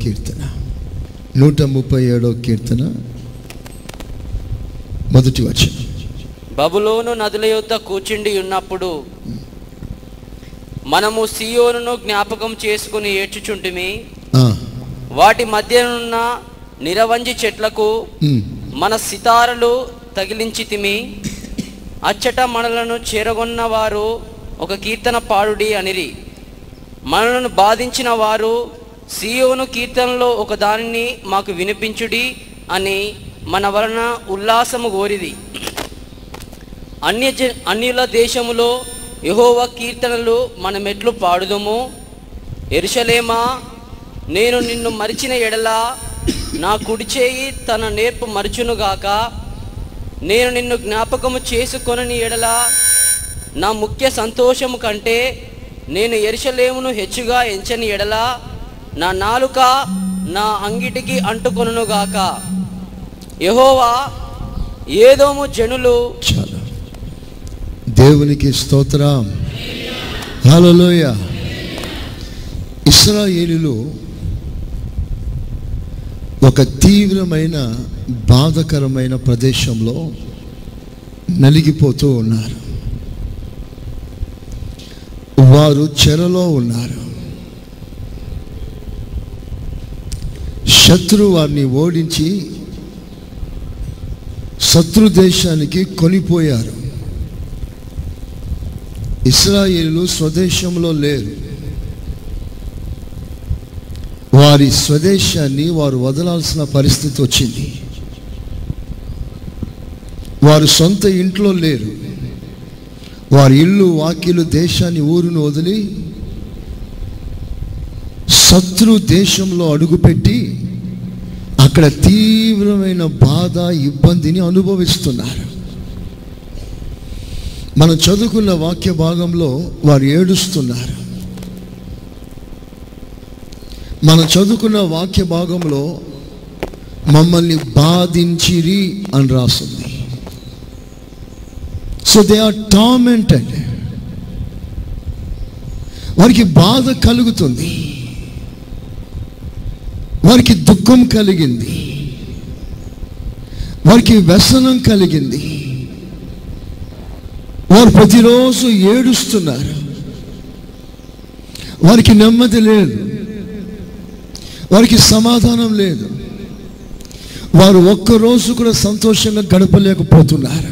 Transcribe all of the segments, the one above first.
కీర్తన నూట ముప్పై ఏడవ కీర్తన మొదటి వచనం బబులోను నదుల యొద్ద కూర్చుండి ఉన్నప్పుడు మనము సియోనును జ్ఞాపకం చేసుకుని ఏడ్చుచుంటిమి ఆ, వాటి మధ్యనున్న నిరవంజి చెట్లకు ఉమ్, మన సితారలు తగిలించితిమి అచ్చట మనలను చేరగొన్న వారు ఒక కీర్తన పాడుడి అనిరి మనలను బాధించిన వారు సియోను కీర్తనలో ఒక దానిని మాకు వినిపించుడి అని మన వలన ఉల్లాసము కోరిది అన్య జ- అన్యుల దేశములో యెహోవ కీర్తనలు మనమెట్లు పాడుదము ఎరుషలేమా నేను నిన్ను మరిచిన ఎడల నా కుడి చేయి తన నేర్పు మరచునుగాక నేను నిన్ను జ్ఞాపకము చేసుకొనని ఎడల నా ముఖ్య సంతోషము కంటే నేను ఎరుషలేమును హెచ్చుగా ఎంచని ఎడల నా నాలుక నా అంగిటికి అంటుకొనుగాక యెహోవా ఏదోము జనులు చాలా దేవునికి స్తోత్రం హలోయ ఇస్రాయేలులు ఒక తీవ్రమైన బాధకరమైన ప్రదేశంలో నలిగిపోతూ ఉన్నారు వారు చెరలో ఉన్నారు శత్రు వారిని ఓడించి శత్రు దేశానికి కొనిపోయారు ఇస్రాయేలు స్వదేశంలో లేరు వారి స్వదేశాన్ని వారు వదలాల్సిన పరిస్థితి వచ్చింది వారు సొంత ఇంట్లో లేరు వారి ఇల్లు వాకిలు దేశాన్ని ఊరును వదిలి శత్రు దేశంలో అడుగుపెట్టి అక్కడ తీవ్రమైన బాధ ఇబ్బందిని అనుభవిస్తున్నారు మనం చదువుకున్న వాక్య భాగంలో వారు ఏడుస్తున్నారు మనం చదువుకున్న వాక్య భాగంలో మమ్మల్ని బాధించిరి అని రాస్తుంది సో దే ఆర్ టామెంటెడ్ వారికి బాధ కలుగుతుంది వారికి దుఃఖం కలిగింది వారికి వ్యసనం కలిగింది వారు ప్రతిరోజు ఏడుస్తున్నారు వారికి నెమ్మది లేదు వారికి సమాధానం లేదు వారు ఒక్కరోజు కూడా సంతోషంగా గడపలేకపోతున్నారు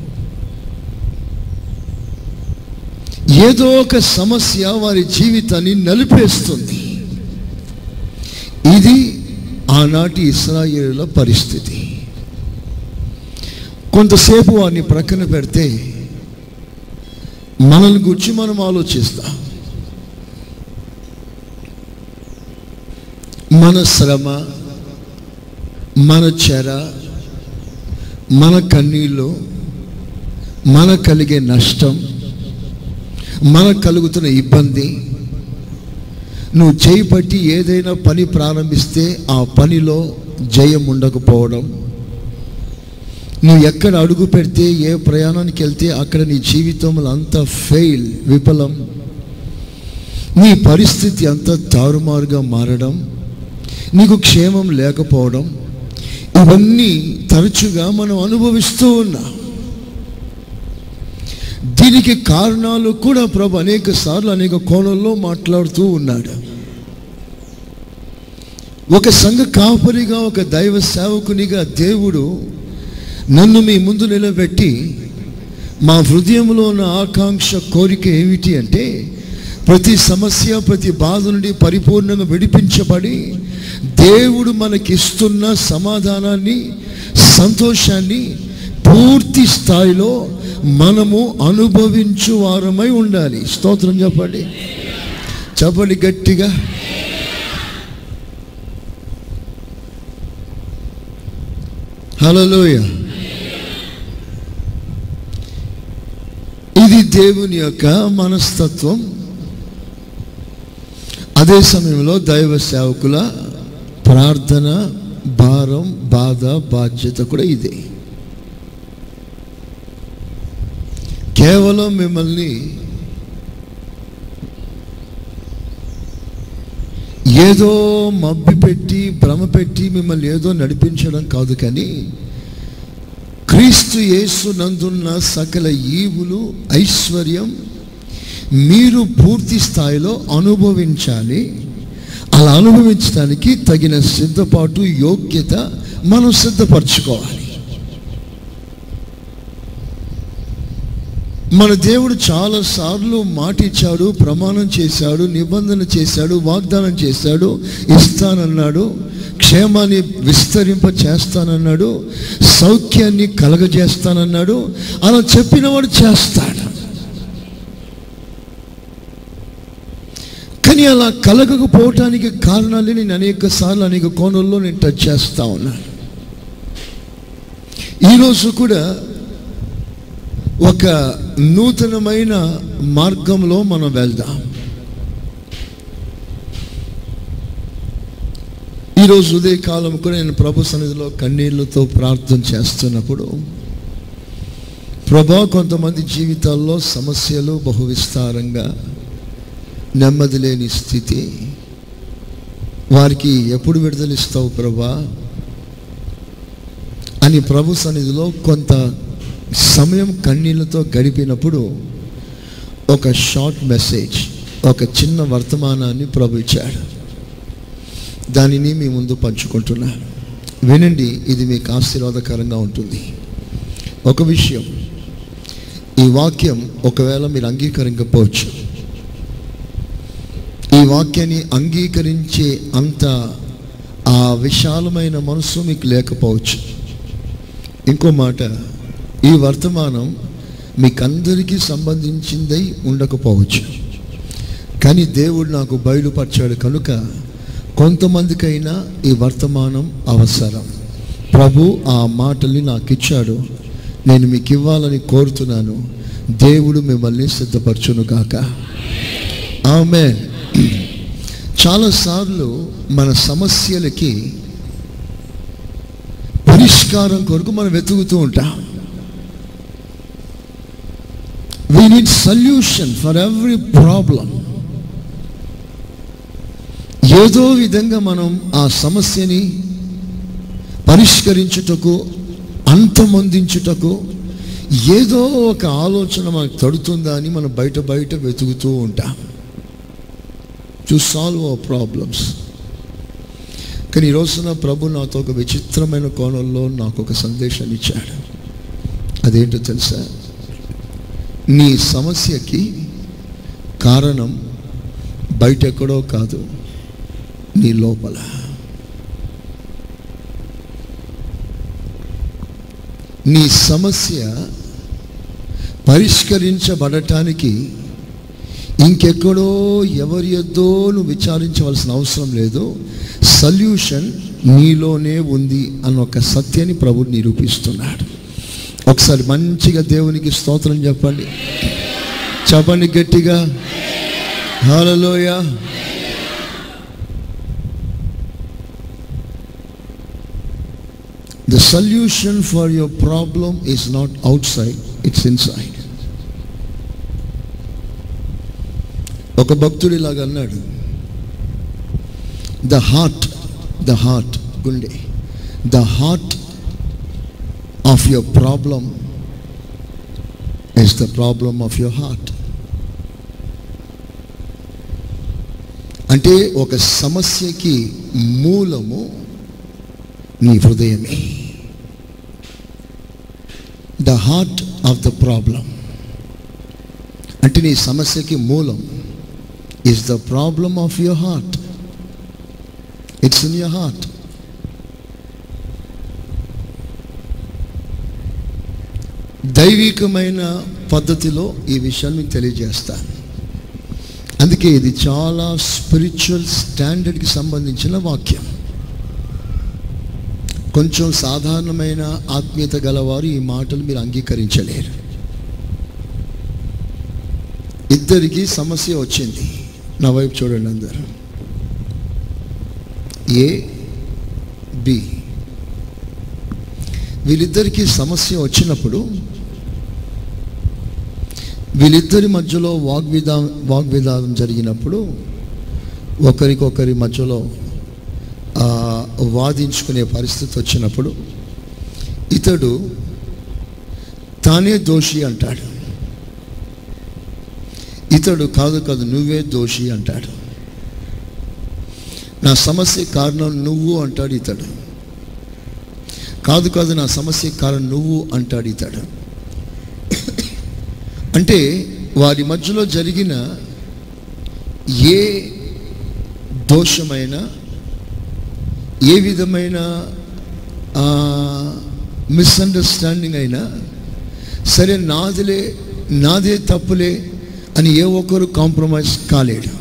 ఏదో ఒక సమస్య వారి జీవితాన్ని నలిపేస్తుంది ఇది ఆనాటి ఇస్రాయేలుల పరిస్థితి కొంతసేపు వారిని ప్రక్కన పెడితే మనల్ని గురించి మనం ఆలోచిస్తాం మన శ్రమ మన చెర మన కన్నీళ్ళు మన కలిగే నష్టం మనకు కలుగుతున్న ఇబ్బంది నువ్వు చేయి పట్టి ఏదైనా పని ప్రారంభిస్తే ఆ పనిలో జయం ఉండకపోవడం నువ్వు ఎక్కడ అడుగు పెడితే ఏ ప్రయాణానికి వెళ్తే అక్కడ నీ జీవితంలో అంత ఫెయిల్ విఫలం నీ పరిస్థితి అంతా తారుమారుగా మారడం నీకు క్షేమం లేకపోవడం ఇవన్నీ తరచుగా మనం అనుభవిస్తూ ఉన్నాం దీనికి కారణాలు కూడా ప్రభు అనేక సార్లు అనేక కోణంలో మాట్లాడుతూ ఉన్నాడు ఒక సంఘ కాపరిగా ఒక దైవ సేవకునిగా దేవుడు నన్ను మీ ముందు నిలబెట్టి మా హృదయంలో ఉన్న ఆకాంక్ష కోరిక ఏమిటి అంటే ప్రతి సమస్య ప్రతి బాధ నుండి పరిపూర్ణంగా విడిపించబడి దేవుడు మనకిస్తున్న సమాధానాన్ని సంతోషాన్ని పూర్తి స్థాయిలో మనము అనుభవించు వారమై ఉండాలి స్తోత్రం చెప్పండి చెప్పండి గట్టిగా హలోయ ఇది దేవుని యొక్క మనస్తత్వం అదే సమయంలో దైవ సేవకుల ప్రార్థన భారం బాధ బాధ్యత కూడా ఇదే కేవలం మిమ్మల్ని ఏదో మబ్బి పెట్టి భ్రమ పెట్టి మిమ్మల్ని ఏదో నడిపించడం కాదు కానీ క్రీస్తు యేసు నందున్న సకల ఈవులు ఐశ్వర్యం మీరు పూర్తి స్థాయిలో అనుభవించాలి అలా అనుభవించడానికి తగిన సిద్ధపాటు యోగ్యత మనం సిద్ధపరచుకోవాలి మన దేవుడు చాలా సార్లు మాట ఇచ్చాడు ప్రమాణం చేశాడు నిబంధన చేశాడు వాగ్దానం చేశాడు ఇస్తానన్నాడు క్షేమాన్ని విస్తరింప చేస్తానన్నాడు సౌఖ్యాన్ని కలగజేస్తానన్నాడు అలా చెప్పినవాడు చేస్తాడు కానీ అలా కలగకపోవటానికి కారణాలు నేను అనేక సార్లు అనేక కోణంలో నేను టచ్ చేస్తా ఉన్నాను ఈరోజు కూడా ఒక నూతనమైన మార్గంలో మనం వెళ్దాం ఈరోజు ఉదయకాలం కూడా నేను ప్రభు సన్నిధిలో కన్నీళ్లతో ప్రార్థన చేస్తున్నప్పుడు ప్రభా కొంతమంది జీవితాల్లో సమస్యలు బహు విస్తారంగా నెమ్మది లేని స్థితి వారికి ఎప్పుడు విడుదలిస్తావు ప్రభా అని ప్రభు సన్నిధిలో కొంత సమయం కన్నీళ్ళతో గడిపినప్పుడు ఒక షార్ట్ మెసేజ్ ఒక చిన్న వర్తమానాన్ని ప్రభు ఇచ్చాడు దానిని మీ ముందు పంచుకుంటున్నాను వినండి ఇది మీకు ఆశీర్వాదకరంగా ఉంటుంది ఒక విషయం ఈ వాక్యం ఒకవేళ మీరు అంగీకరించకపోవచ్చు ఈ వాక్యాన్ని అంగీకరించే అంత ఆ విశాలమైన మనసు మీకు లేకపోవచ్చు ఇంకో మాట ఈ వర్తమానం మీకందరికీ సంబంధించిందై ఉండకపోవచ్చు కానీ దేవుడు నాకు బయలుపరిచాడు కనుక కొంతమందికైనా ఈ వర్తమానం అవసరం ప్రభు ఆ మాటల్ని నాకు ఇచ్చాడు నేను మీకు ఇవ్వాలని కోరుతున్నాను దేవుడు మిమ్మల్ని సిద్ధపరచును గాక ఆమె చాలాసార్లు మన సమస్యలకి పరిష్కారం కొరకు మనం వెతుకుతూ ఉంటాం we need solution for every problem ఏదో విధంగా మనం ఆ సమస్యని పరిష్కరించుటకు అంతమొందించుటకు ఏదో ఒక ఆలోచన మనకు తడుతుందా అని మనం బయట బయట వెతుకుతూ ఉంటాం టు సాల్వ్ అవర్ ప్రాబ్లమ్స్ కానీ ఈ రోజున ప్రభు నాతో ఒక విచిత్రమైన కోణంలో నాకు ఒక సందేశాన్ని ఇచ్చాడు అదేంటో తెలుసా నీ సమస్యకి కారణం బయట ఎక్కడో కాదు నీ లోపల నీ సమస్య పరిష్కరించబడటానికి ఇంకెక్కడో ఎవరి ఎద్దో నువ్వు విచారించవలసిన అవసరం లేదు సల్యూషన్ నీలోనే ఉంది అన్న ఒక సత్యాన్ని ప్రభు నిరూపిస్తున్నాడు ఒకసారి మంచిగా దేవునికి స్తోత్రం చెప్పండి చెప్పండి గట్టిగా హాలలోయ the solution for your problem is not outside it's inside ఒక భక్తుడు ఇలాగ అన్నాడు ద హార్ట్ ద హార్ట్ గుండె the heart of your problem is the problem of your heart అంటే ఒక సమస్యకి మూలము నీ హృదయమే the heart of the problem అంటే నీ సమస్యకి మూలం is the problem of your heart it's in your heart దైవికమైన పద్ధతిలో ఈ విషయాన్ని తెలియజేస్తాను అందుకే ఇది చాలా స్పిరిచువల్ స్టాండర్డ్కి సంబంధించిన వాక్యం కొంచెం సాధారణమైన ఆత్మీయత గలవారు ఈ మాటలు మీరు అంగీకరించలేరు ఇద్దరికి సమస్య వచ్చింది నా వైపు చూడండి అందరు ఏ బి వీళ్ళిద్దరికీ సమస్య వచ్చినప్పుడు వీళ్ళిద్దరి మధ్యలో వాగ్విదా వాగ్వివాదం జరిగినప్పుడు ఒకరికొకరి మధ్యలో ఆ, వాదించుకునే పరిస్థితి వచ్చినప్పుడు ఇతడు తానే దోషి అంటాడు ఇతడు కాదు కాదు నువ్వే దోషి అంటాడు నా సమస్య కారణం నువ్వు అంటాడు ఇతడు కాదు కాదు నా సమస్య కారణం నువ్వు అంటాడు ఇతడు అంటే వారి మధ్యలో జరిగిన ఏ దోషమైన ఏ విధమైన మిస్అండర్స్టాండింగ్ అయినా సరే నాదిలే నాదే తప్పులే అని ఏ ఒక్కరు కాంప్రమైజ్ కాలేడు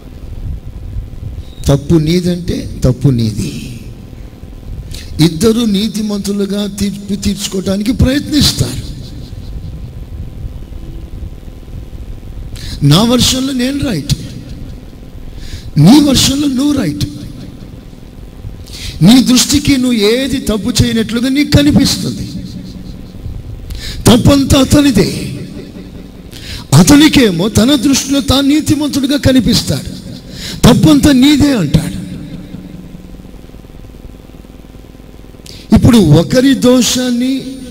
తప్పు నీదంటే తప్పు నీది ఇద్దరు నీతిమంతులుగా తీర్పు తీర్చుకోవటానికి ప్రయత్నిస్తారు నా వర్షంలో నేను రైట్ నీ వర్షంలో నువ్వు రైట్ నీ దృష్టికి నువ్వు ఏది తప్పు చేయనట్లుగా నీకు కనిపిస్తుంది తప్పంతా అతనిదే అతనికేమో తన దృష్టిలో తాను నీతిమంతుడిగా కనిపిస్తాడు తప్పంతా నీదే అంటాడు ఇప్పుడు ఒకరి దోషాన్ని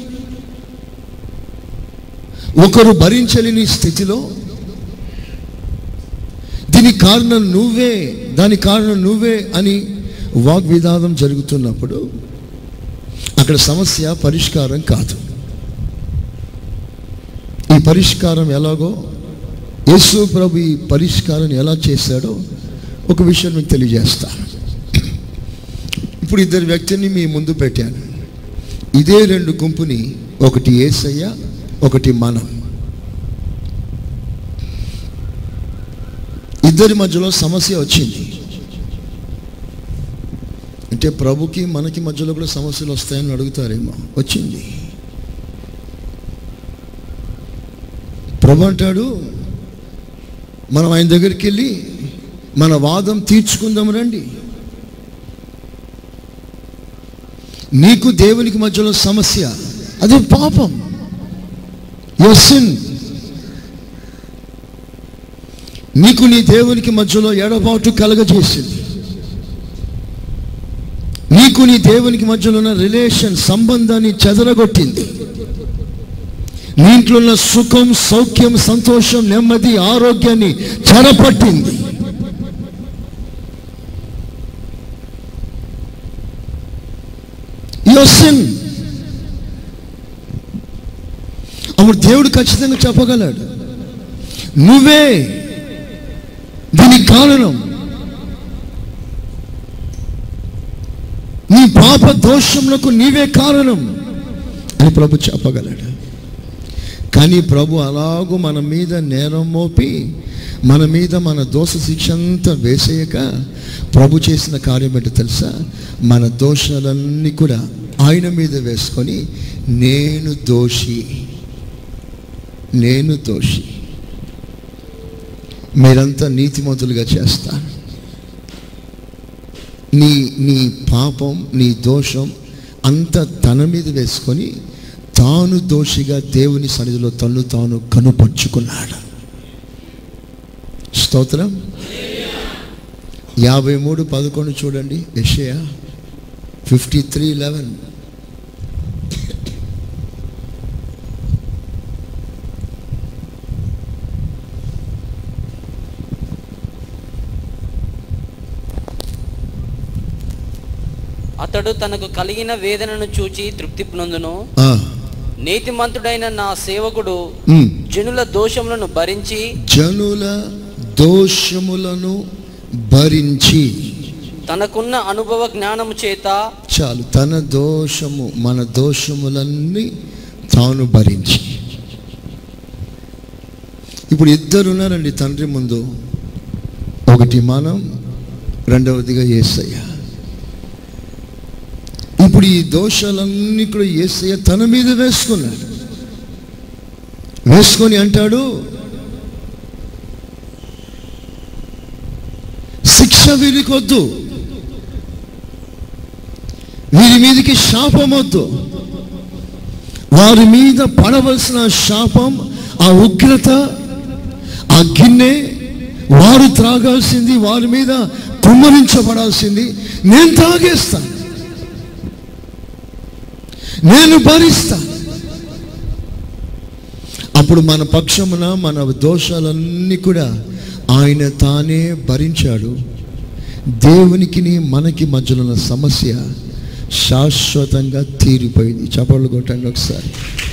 ఒకరు భరించలేని స్థితిలో దీనికి కారణం నువ్వే దాని కారణం నువ్వే అని వాగ్వివాదం జరుగుతున్నప్పుడు అక్కడ సమస్య పరిష్కారం కాదు ఈ పరిష్కారం ఎలాగో యేసు ప్రభు ఈ పరిష్కారం ఎలా చేశాడో ఒక విషయం మీకు తెలియజేస్తాను ఇప్పుడు ఇద్దరు వ్యక్తిని మీ ముందు పెట్టాను ఇదే రెండు గుంపుని ఒకటి ఏసయ్య ఒకటి మనం ఇద్దరి మధ్యలో సమస్య వచ్చింది అంటే ప్రభుకి మనకి మధ్యలో కూడా సమస్యలు వస్తాయని అడుగుతారేమో వచ్చింది ప్రభు అంటాడు మనం ఆయన దగ్గరికి వెళ్ళి మన వాదం తీర్చుకుందాం రండి నీకు దేవునికి మధ్యలో సమస్య అది పాపం సిన్ నీకు నీ దేవునికి మధ్యలో ఎడబాటు కలగజేసింది నీకు నీ దేవునికి మధ్యలో ఉన్న రిలేషన్ సంబంధాన్ని చెదరగొట్టింది నీ ఇంట్లో ఉన్న సుఖం సౌఖ్యం సంతోషం నెమ్మది ఆరోగ్యాన్ని చెరపట్టింది సిన్ అప్పుడు దేవుడు ఖచ్చితంగా చెప్పగలడు నువ్వే దీనికి కారణం నీ పాప దోషములకు నీవే కారణం అని ప్రభు చెప్పగలడు కానీ ప్రభు అలాగూ మన మీద నేరం మోపి మన మీద మన దోష శిక్ష అంతా వేసేయక ప్రభు చేసిన కార్యం ఏంటో తెలుసా మన దోషాలన్నీ కూడా ఆయన మీద వేసుకొని నేను దోషి నేను దోషి మీరంతా నీతిమంతులుగా చేస్తారు నీ నీ పాపం నీ దోషం అంతా తన మీద వేసుకొని తాను దోషిగా దేవుని సన్నిధిలో తను తాను కనుపరుచుకున్నాడు స్తోత్రం యాభై మూడు పదకొండు చూడండి యషయా ఫిఫ్టీ త్రీ లెవెన్ అతడు తనకు కలిగిన వేదనను చూచి తృప్తి పొందును నీతిమంతుడైన నా సేవకుడు జనుల దోషములను భరించి జనుల దోషములను భరించి తనకున్న అనుభవ జ్ఞానము చేత చాలు తన దోషము మన దోషములన్నీ తాను భరించి ఇప్పుడు ఇద్దరు ఉన్నారండి తండ్రి ముందు ఒకటి మనం రెండవదిగా ఏసయ్య ఇప్పుడు ఈ దోషాలన్నీ కూడా ఏసయ్య తన మీద వేసుకున్నాడు వేసుకొని అంటాడు శిక్ష వీరికొద్దు వీరి మీదకి శాపం వద్దు వారి మీద పడవలసిన శాపం ఆ ఉగ్రత ఆ గిన్నె వారు త్రాగాల్సింది వారి మీద కుమ్మరించబడాల్సింది నేను తాగేస్తాను నేను భరిస్తాను అప్పుడు మన పక్షమున మన దోషాలన్నీ కూడా ఆయన తానే భరించాడు దేవునికి మనకి మధ్యలో ఉన్న సమస్య శాశ్వతంగా తీరిపోయింది చపళ్ళు కొట్టండి ఒకసారి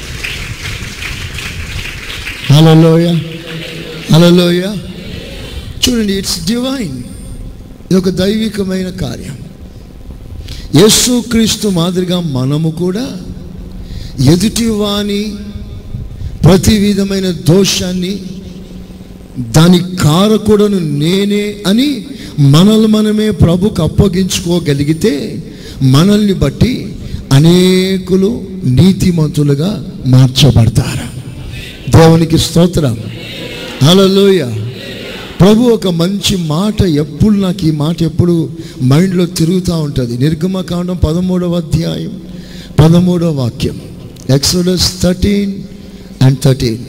హలోయ హలోయ చూడండి ఇట్స్ డివైన్ ఇది ఒక దైవికమైన కార్యం యేసుక్రీస్తు మాదిరిగా మనము కూడా ఎదుటివాని ప్రతి విధమైన దోషాన్ని దాని కారకుడను నేనే అని మనల్ని మనమే ప్రభుకు అప్పగించుకోగలిగితే మనల్ని బట్టి అనేకులు నీతిమంతులుగా మార్చబడతారు దేవునికి స్తోత్రం హల్లెలూయా ప్రభు ఒక మంచి మాట ఎప్పుడు నాకు ఈ మాట ఎప్పుడు మైండ్లో తిరుగుతూ ఉంటుంది నిర్గమకాండం పదమూడవ అధ్యాయం పదమూడవ వాక్యం ఎక్సోడస్ థర్టీన్ అండ్ థర్టీన్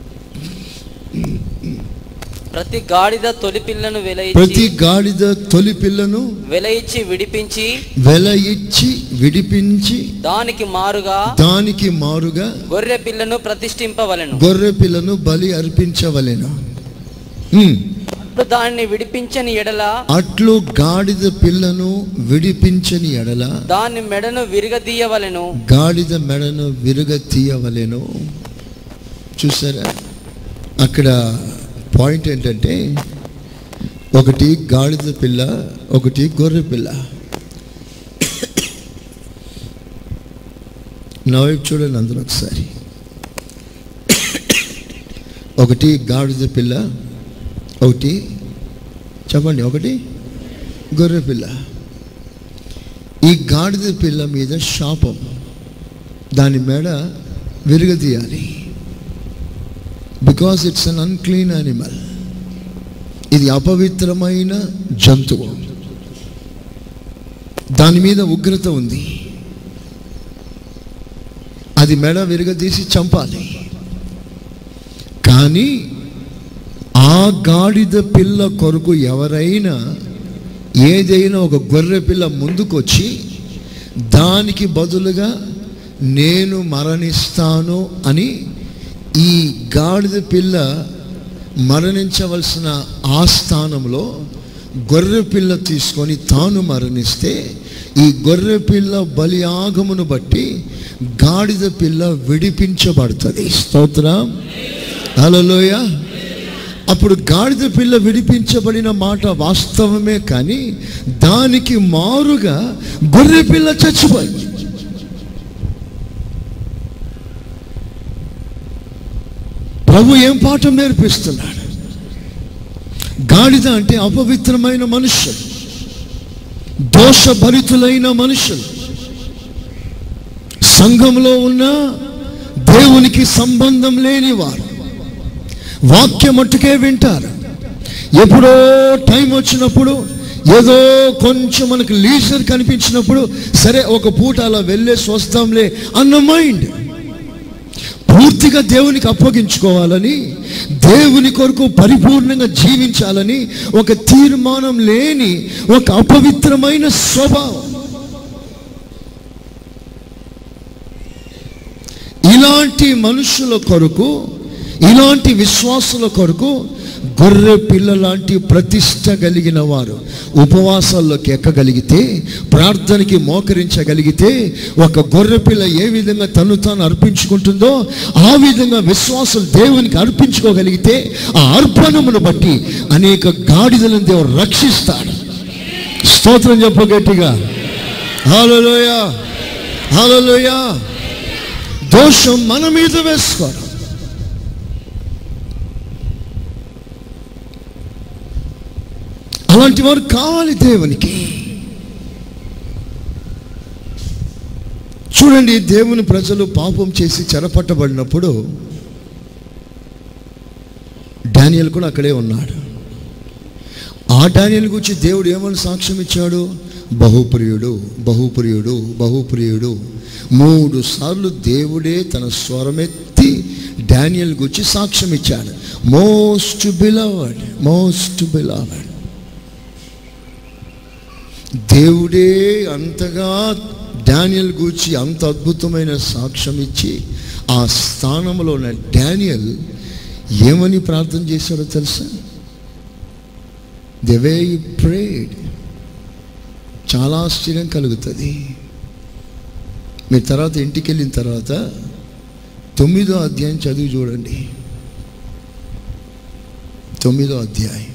ప్రతి గాడిద తొలి పిల్లను ప్రతి వెలయిచ్చి గాడిద తొలి పిల్లను వెలయిచ్చి విడిపించి వెల ఇచ్చి విడిపించి దానికి మారుగా దానికి మారుగా గొర్రె పిల్లను ప్రతిష్ఠింపవలెను గొర్రె పిల్లను బలి అర్పించవలెను ఉమ్. అప్పుడు దానిని విడిపించని ఎడల అట్లు గాడిద పిల్లను విడిపించని ఎడల దాని మెడను విరగదీయవలెను గాడిద మెడను విరుగ తీయవలెను చూసారా అక్కడ పాయింట్ ఏంటంటే ఒకటి గాడిద పిల్ల ఒకటి గొర్రె పిల్ల నా వైపు చూడండి అందరూ ఒకసారి ఒకటి గాడిద పిల్ల ఒకటి చెప్పండి ఒకటి గొర్రె పిల్ల ఈ గాడిద పిల్ల మీద శాపం దాని మెడ విరగదీయాలి because it's an unclean animal ఇది అపవిత్రమైన జంతువు దాని మీద ఉగ్రత ఉంది అది మెడ విరగదీసి చంపాలి కానీ ఆ గాడిద పిల్ల కొరకు ఎవరైనా ఏదైనా ఒక గొర్రె పిల్ల ముందుకొచ్చి దానికి బదులుగా నేను మరణిస్తాను అని ఈ గాడిద పిల్ల మరణించవలసిన ఆ స్థానంలో గొర్రె పిల్ల తీసుకొని తాను మరణిస్తే ఈ గొర్రె పిల్ల బలి ఆగమును బట్టి గాడిద పిల్ల విడిపించబడుతుంది స్తోత్రం హలోయ అప్పుడు గాడిద పిల్ల విడిపించబడిన మాట వాస్తవమే కానీ దానికి మారుగా గొర్రె పిల్ల చచ్చిపోయింది ప్రభు ఏం పాఠం నేర్పిస్తున్నాడు గాడిద అంటే అపవిత్రమైన మనుషులు దోషభరితులైన మనుషులు సంఘంలో ఉన్న దేవునికి సంబంధం లేని వారు వాక్యం మట్టుకే వింటారు ఎప్పుడో టైం వచ్చినప్పుడు ఏదో కొంచెం మనకు లీజర్ కనిపించినప్పుడు సరే ఒక పూట అలా వెళ్ళేసి వస్తాంలే అన్న మైండ్ పూర్తిగా దేవునికి అప్పగించుకోవాలని దేవుని కొరకు పరిపూర్ణంగా జీవించాలని ఒక తీర్మానం లేని ఒక అపవిత్రమైన స్వభావం ఇలాంటి మనుషుల కొరకు ఇలాంటి విశ్వాసుల కొరకు గొర్రె పిల్ల లాంటి ప్రతిష్ట కలిగిన వారు ఉపవాసాల్లోకి ఎక్కగలిగితే ప్రార్థనకి మోకరించగలిగితే ఒక గొర్రె పిల్ల ఏ విధంగా తను తాను అర్పించుకుంటుందో ఆ విధంగా విశ్వాసులు దేవునికి అర్పించుకోగలిగితే ఆ అర్పణమును బట్టి అనేక గాడిదలను దేవుడు రక్షిస్తాడు స్తోత్రం చెప్ప గట్టిగా హాలలోయ హాలలోయ దోషం మన మీద వేసుకోవడం అలాంటి వారు కావాలి దేవునికి చూడండి దేవుని ప్రజలు పాపం చేసి చెరపట్టబడినప్పుడు డానియల్ కూడా అక్కడే ఉన్నాడు ఆ డానియల్ గురించి దేవుడు ఏమని సాక్ష్యం ఇచ్చాడు బహుప్రియుడు బహుప్రియుడు బహుప్రియుడు మూడు సార్లు దేవుడే తన స్వరమెత్తి డానియల్ గురించి సాక్ష్యం ఇచ్చాడు మోస్ట్ బిలవర్డ్ మోస్ట్ బిలవర్డ్ దేవుడే అంతగా డానియల్ గూర్చి అంత అద్భుతమైన సాక్ష్యం ఇచ్చి ఆ స్థానంలో ఉన్న డానియల్ ఏమని ప్రార్థన చేశాడో తెలుసా ద వే ప్రేడ్ చాలా ఆశ్చర్యం కలుగుతుంది మీరు తర్వాత ఇంటికి వెళ్ళిన తర్వాత తొమ్మిదో అధ్యాయం చదివి చూడండి తొమ్మిదో అధ్యాయం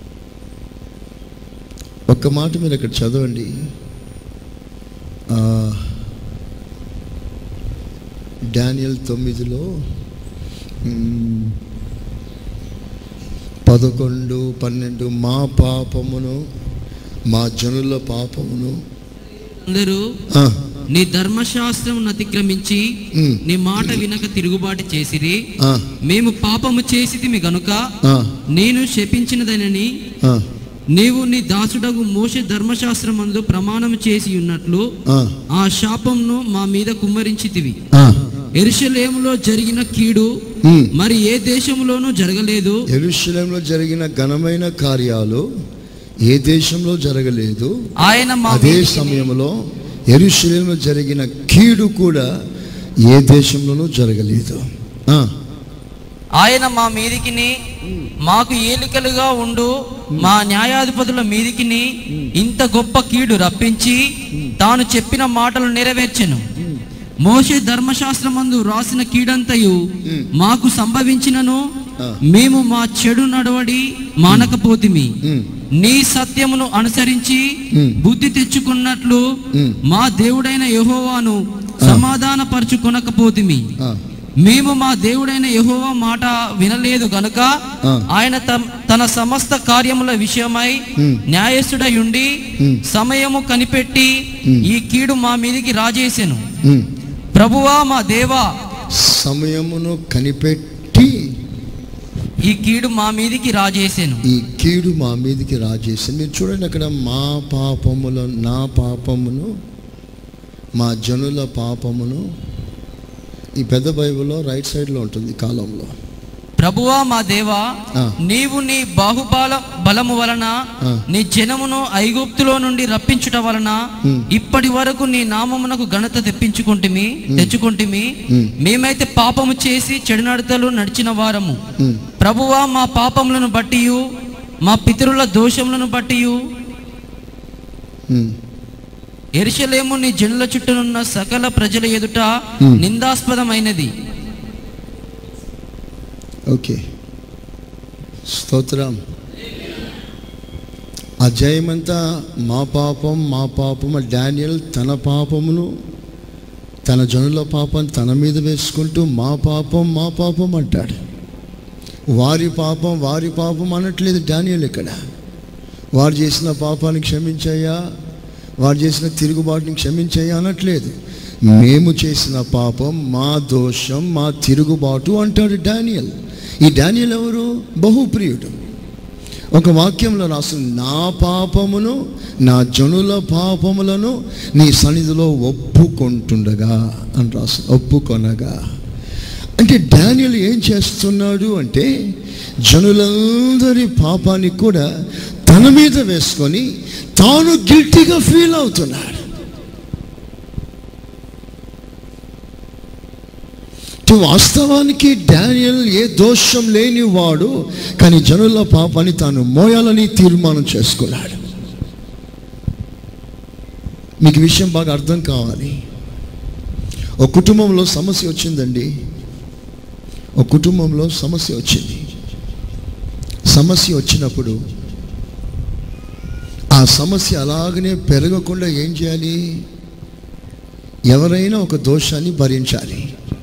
ఒక్క మాట మీరు ఇక్కడ చదవండి ఆ, డానియల్ తొమ్మిదిలో మ్, పదకొండు పన్నెండు మా పాపమును మా జనుల పాపమును అందరూ ఆ, నీ ధర్మశాస్త్రం అతిక్రమించి మ్, నీ మాట వినక తిరుగుబాటు చేసిరి ఆ, మేము పాపము చేసితిమి గనుక ఆ, నేను శపించినదనని ఆ, నీవు నీ దాసుడగు మోషే ధర్మశాస్త్రమందు ప్రమాణం చేసి ఉన్నట్లు ఆ, ఆ శాపంను మా మీద కుమ్మరించితివి ఆ. ఎరుషలేములో జరిగిన కీడు మ్. మరి ఏ దేశంలోనూ జరగలేదు యెరూషలేములో జరిగిన ఘనమైన కార్యాలు ఏ దేశంలో జరగలేదు ఆయన మా అదే మీదికి- సమయంలో యెరూషలేములో జరిగిన కీడు కూడా ఏ దేశంలోనూ జరగలేదు ఆ, ఆయన మా మీదికిని మాకు ఏలికలుగా ఉండు మా న్యాయాధిపతుల మీదికిని ఇంత గొప్ప కీడు రప్పించి తాను చెప్పిన మాటలు నెరవేర్చెను మోషే ధర్మశాస్త్రమందు రాసిన కీడంతయు మాకు సంభవించినను ఆ. మేము మా చెడు నడవడి మానకపోతిమి ఉమ్, నీ సత్యమును అనుసరించి మ్. బుద్ధి తెచ్చుకున్నట్లు మ్. మా దేవుడైన యెహోవాను సమాధానపరచుకొనకపోతిమి ఆ, మేము మా దేవుడైన యెహోవా మాట వినలేదు గనుక ఆ. ఆయన తమ్- తన సమస్త కార్యముల విషయమై మ్. న్యాయస్థుడై ఉండి మ్. సమయము కనిపెట్టి మ్. ఈ కీడు మా మీదికి రాజేసెను ఉమ్. ప్రభువా మా దేవా సమయమును కనిపెట్టి ఈ కీడు మా మీదికి రాజేసెను ఈ కీడు మా మీదకి రాజేసి మీరు చూడండి అక్కడ మా పాపముల నా పాపమును మా జనుల పాపమును ఈ పెద్ద బైబిల్లో రైట్ సైడ్లో ఉంటుంది ఈ కాలంలో ప్రభువా మా దేవా ఆ. నీవు నీ బాహుబల బలము వలన ఆ. నీ జనమును ఐగుప్తులో నుండి రప్పించుట వలన ఉమ్. ఇప్పటి వరకు నీ నామమునకు ఘనత తెప్పించుకుంటుమి తెచ్చుకుంటుమి ఉమ్. మేమైతే పాపము చేసి చెడు నడతలు నడిచిన వారము ఉమ్, ప్రభువా మా పాపములను బట్టి మా పితరుల దోషములను బట్టి ఉమ్, ఎరుషలేము నీ జనుల చుట్టూనున్న సకల ప్రజల ఎదుట ఉమ్. నిందాస్పదమైనది ఓకే స్తోత్రం అజయమంతా మా పాపం మా పాపం డానియల్ తన పాపమును తన జనుల పాపం తన మీద వేసుకుంటూ మా పాపం మా పాపం అంటాడు వారి పాపం వారి పాపం అనట్లేదు డానియల్ ఇక్కడ వారు చేసిన పాపాన్ని క్షమించయ్యా వారు చేసిన తిరుగుబాటుని క్షమించయ్యా అనట్లేదు మేము చేసిన పాపం మా దోషం మా తిరుగుబాటు అంటాడు డానియల్ ఈ డానియల్ ఎవరు బహుప్రియుడు ఒక వాక్యంలో రాస్తుంది నా పాపమును నా జనుల పాపములను నీ సన్నిధిలో ఒప్పుకుంటుండగా అని రాస్తుంది ఒప్పుకొనగా అంటే డానియల్ ఏం చేస్తున్నాడు అంటే జనులందరి పాపాన్ని కూడా తన మీద వేసుకొని తాను గిల్టీగా ఫీల్ అవుతున్నాడు తో వాస్తవానికి డానియల్ ఏ దోషం లేనివాడు కానీ జనుల పాపాన్ని తాను మోయాలని తీర్మానం చేసుకున్నాడు మీకు ఈ విషయం బాగా అర్థం కావాలి ఒక కుటుంబంలో సమస్య వచ్చిందండి ఒక కుటుంబంలో సమస్య వచ్చింది సమస్య వచ్చినప్పుడు ఆ సమస్య అలాగనే పెరగకుండా ఏం చేయాలి ఎవరైనా ఒక దోషాన్ని భరించాలి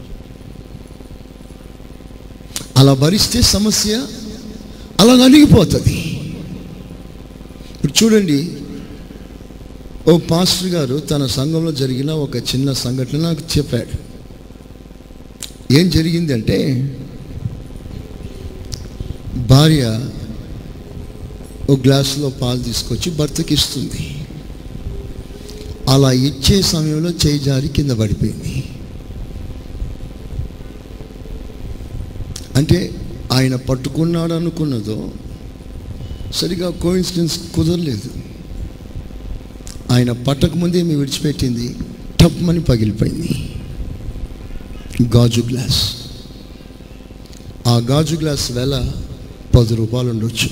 అలా భరిస్తే సమస్య అలా నలిగిపోతుంది ఇప్పుడు చూడండి ఓ పాస్టర్ గారు తన సంఘంలో జరిగిన ఒక చిన్న సంఘటన నాకు చెప్పాడు ఏం జరిగిందంటే భార్య ఒక గ్లాసులో పాలు తీసుకొచ్చి భర్తకి ఇస్తుంది అలా ఇచ్చే సమయంలో చేయి జారి కింద పడిపోయింది అంటే ఆయన పట్టుకున్నాడు అనుకున్నదో సరిగా కోయిన్సిడెన్స్ కుదరలేదు ఆయన పట్టక ముందే మీ విడిచిపెట్టింది టప్మని పగిలిపోయింది గాజు గ్లాస్ ఆ గాజు గ్లాస్ వెల పది రూపాయలు ఉండొచ్చు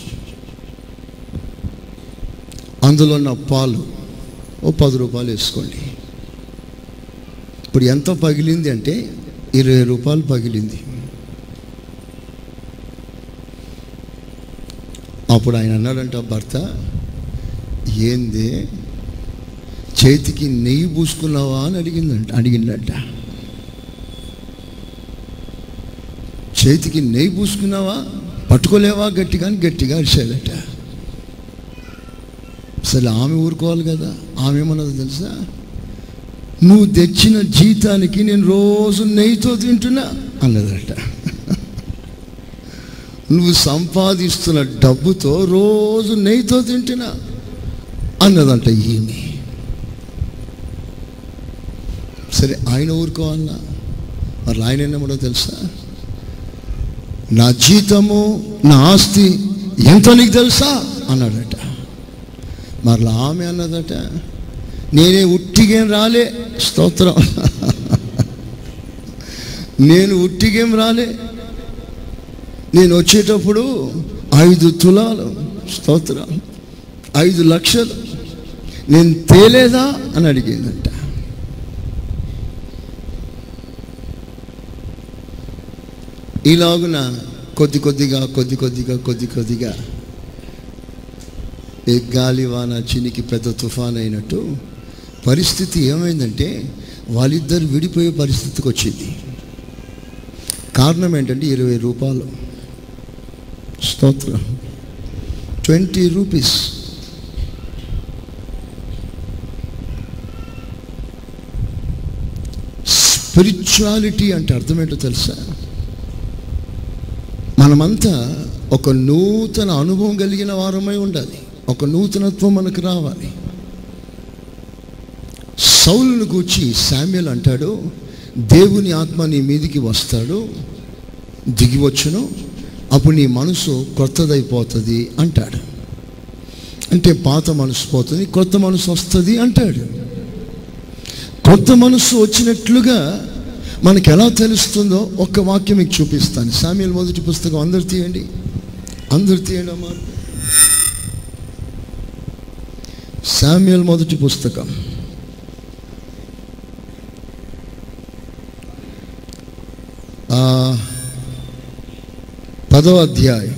అందులో ఉన్న పాలు ఓ పది రూపాయలు వేసుకోండి ఇప్పుడు ఎంత పగిలింది అంటే ఇరవై రూపాయలు పగిలింది అప్పుడు ఆయన అన్నాడంట భర్త ఏంది చేతికి నెయ్యి పూసుకున్నావా అని అడిగిందంట అడిగిందంట చేతికి నెయ్యి పూసుకున్నావా పట్టుకోలేవా గట్టిగా అని గట్టిగా అరిచాడట అసలు ఆమె ఊరుకోవాలి కదా ఆమె ఏమన్నది తెలుసా నువ్వు తెచ్చిన జీతానికి నేను రోజు నెయ్యితో తింటున్నా అన్నదట నువ్వు సంపాదిస్తున్న డబ్బుతో రోజు నెయ్యితో తింటున్నా అన్నదంట ఈమె సరే ఆయన ఊరుకోవాలన్నా మరి ఆయన ఏమో తెలుసా నా జీతము నా ఆస్తి ఎంత నీకు తెలుసా అన్నాడట మరలా ఆమె అన్నదట నేనే ఉట్టిగేం రాలే స్తోత్రం నేను ఉట్టిగేం రాలే నేను వచ్చేటప్పుడు ఐదు తులాలు స్తోత్రం ఐదు లక్షలు నేను తేలేదా అని అడిగిందంట ఇలాగున కొద్ది కొద్దిగా కొద్ది కొద్దిగా కొద్ది కొద్దిగా ఏ గాలి వాన చినికి పెద్ద తుఫాన్ అయినట్టు పరిస్థితి ఏమైందంటే వాళ్ళిద్దరు విడిపోయే పరిస్థితికి వచ్చింది కారణం ఏంటంటే ఇరవై రూపాయలు స్తోత్రం ట్వంటీ రూపీస్ స్పిరిచువాలిటీ అంటే అర్థం ఏంటో తెలుసా మనమంతా ఒక నూతన అనుభవం కలిగిన వారమై ఉండాలి ఒక నూతనత్వం మనకు రావాలి సౌలును కూర్చి శామ్యుల్ అంటాడు దేవుని ఆత్మ నీ మీదికి వస్తాడు దిగివచ్చును అప్పుడు నీ మనసు కొత్తదైపోతుంది అంటాడు అంటే పాత మనసు పోతుంది కొత్త మనసు వస్తుంది అంటాడు కొత్త మనసు వచ్చినట్లుగా మనకు ఎలా తెలుస్తుందో ఒక్క వాక్యం మీకు చూపిస్తాను సామ్యుల్ మొదటి పుస్తకం అందరు తీయండి అందరు తీయండి అమ్మా సామ్యుల్ మొదటి పుస్తకం ఆ, పదో అధ్యాయం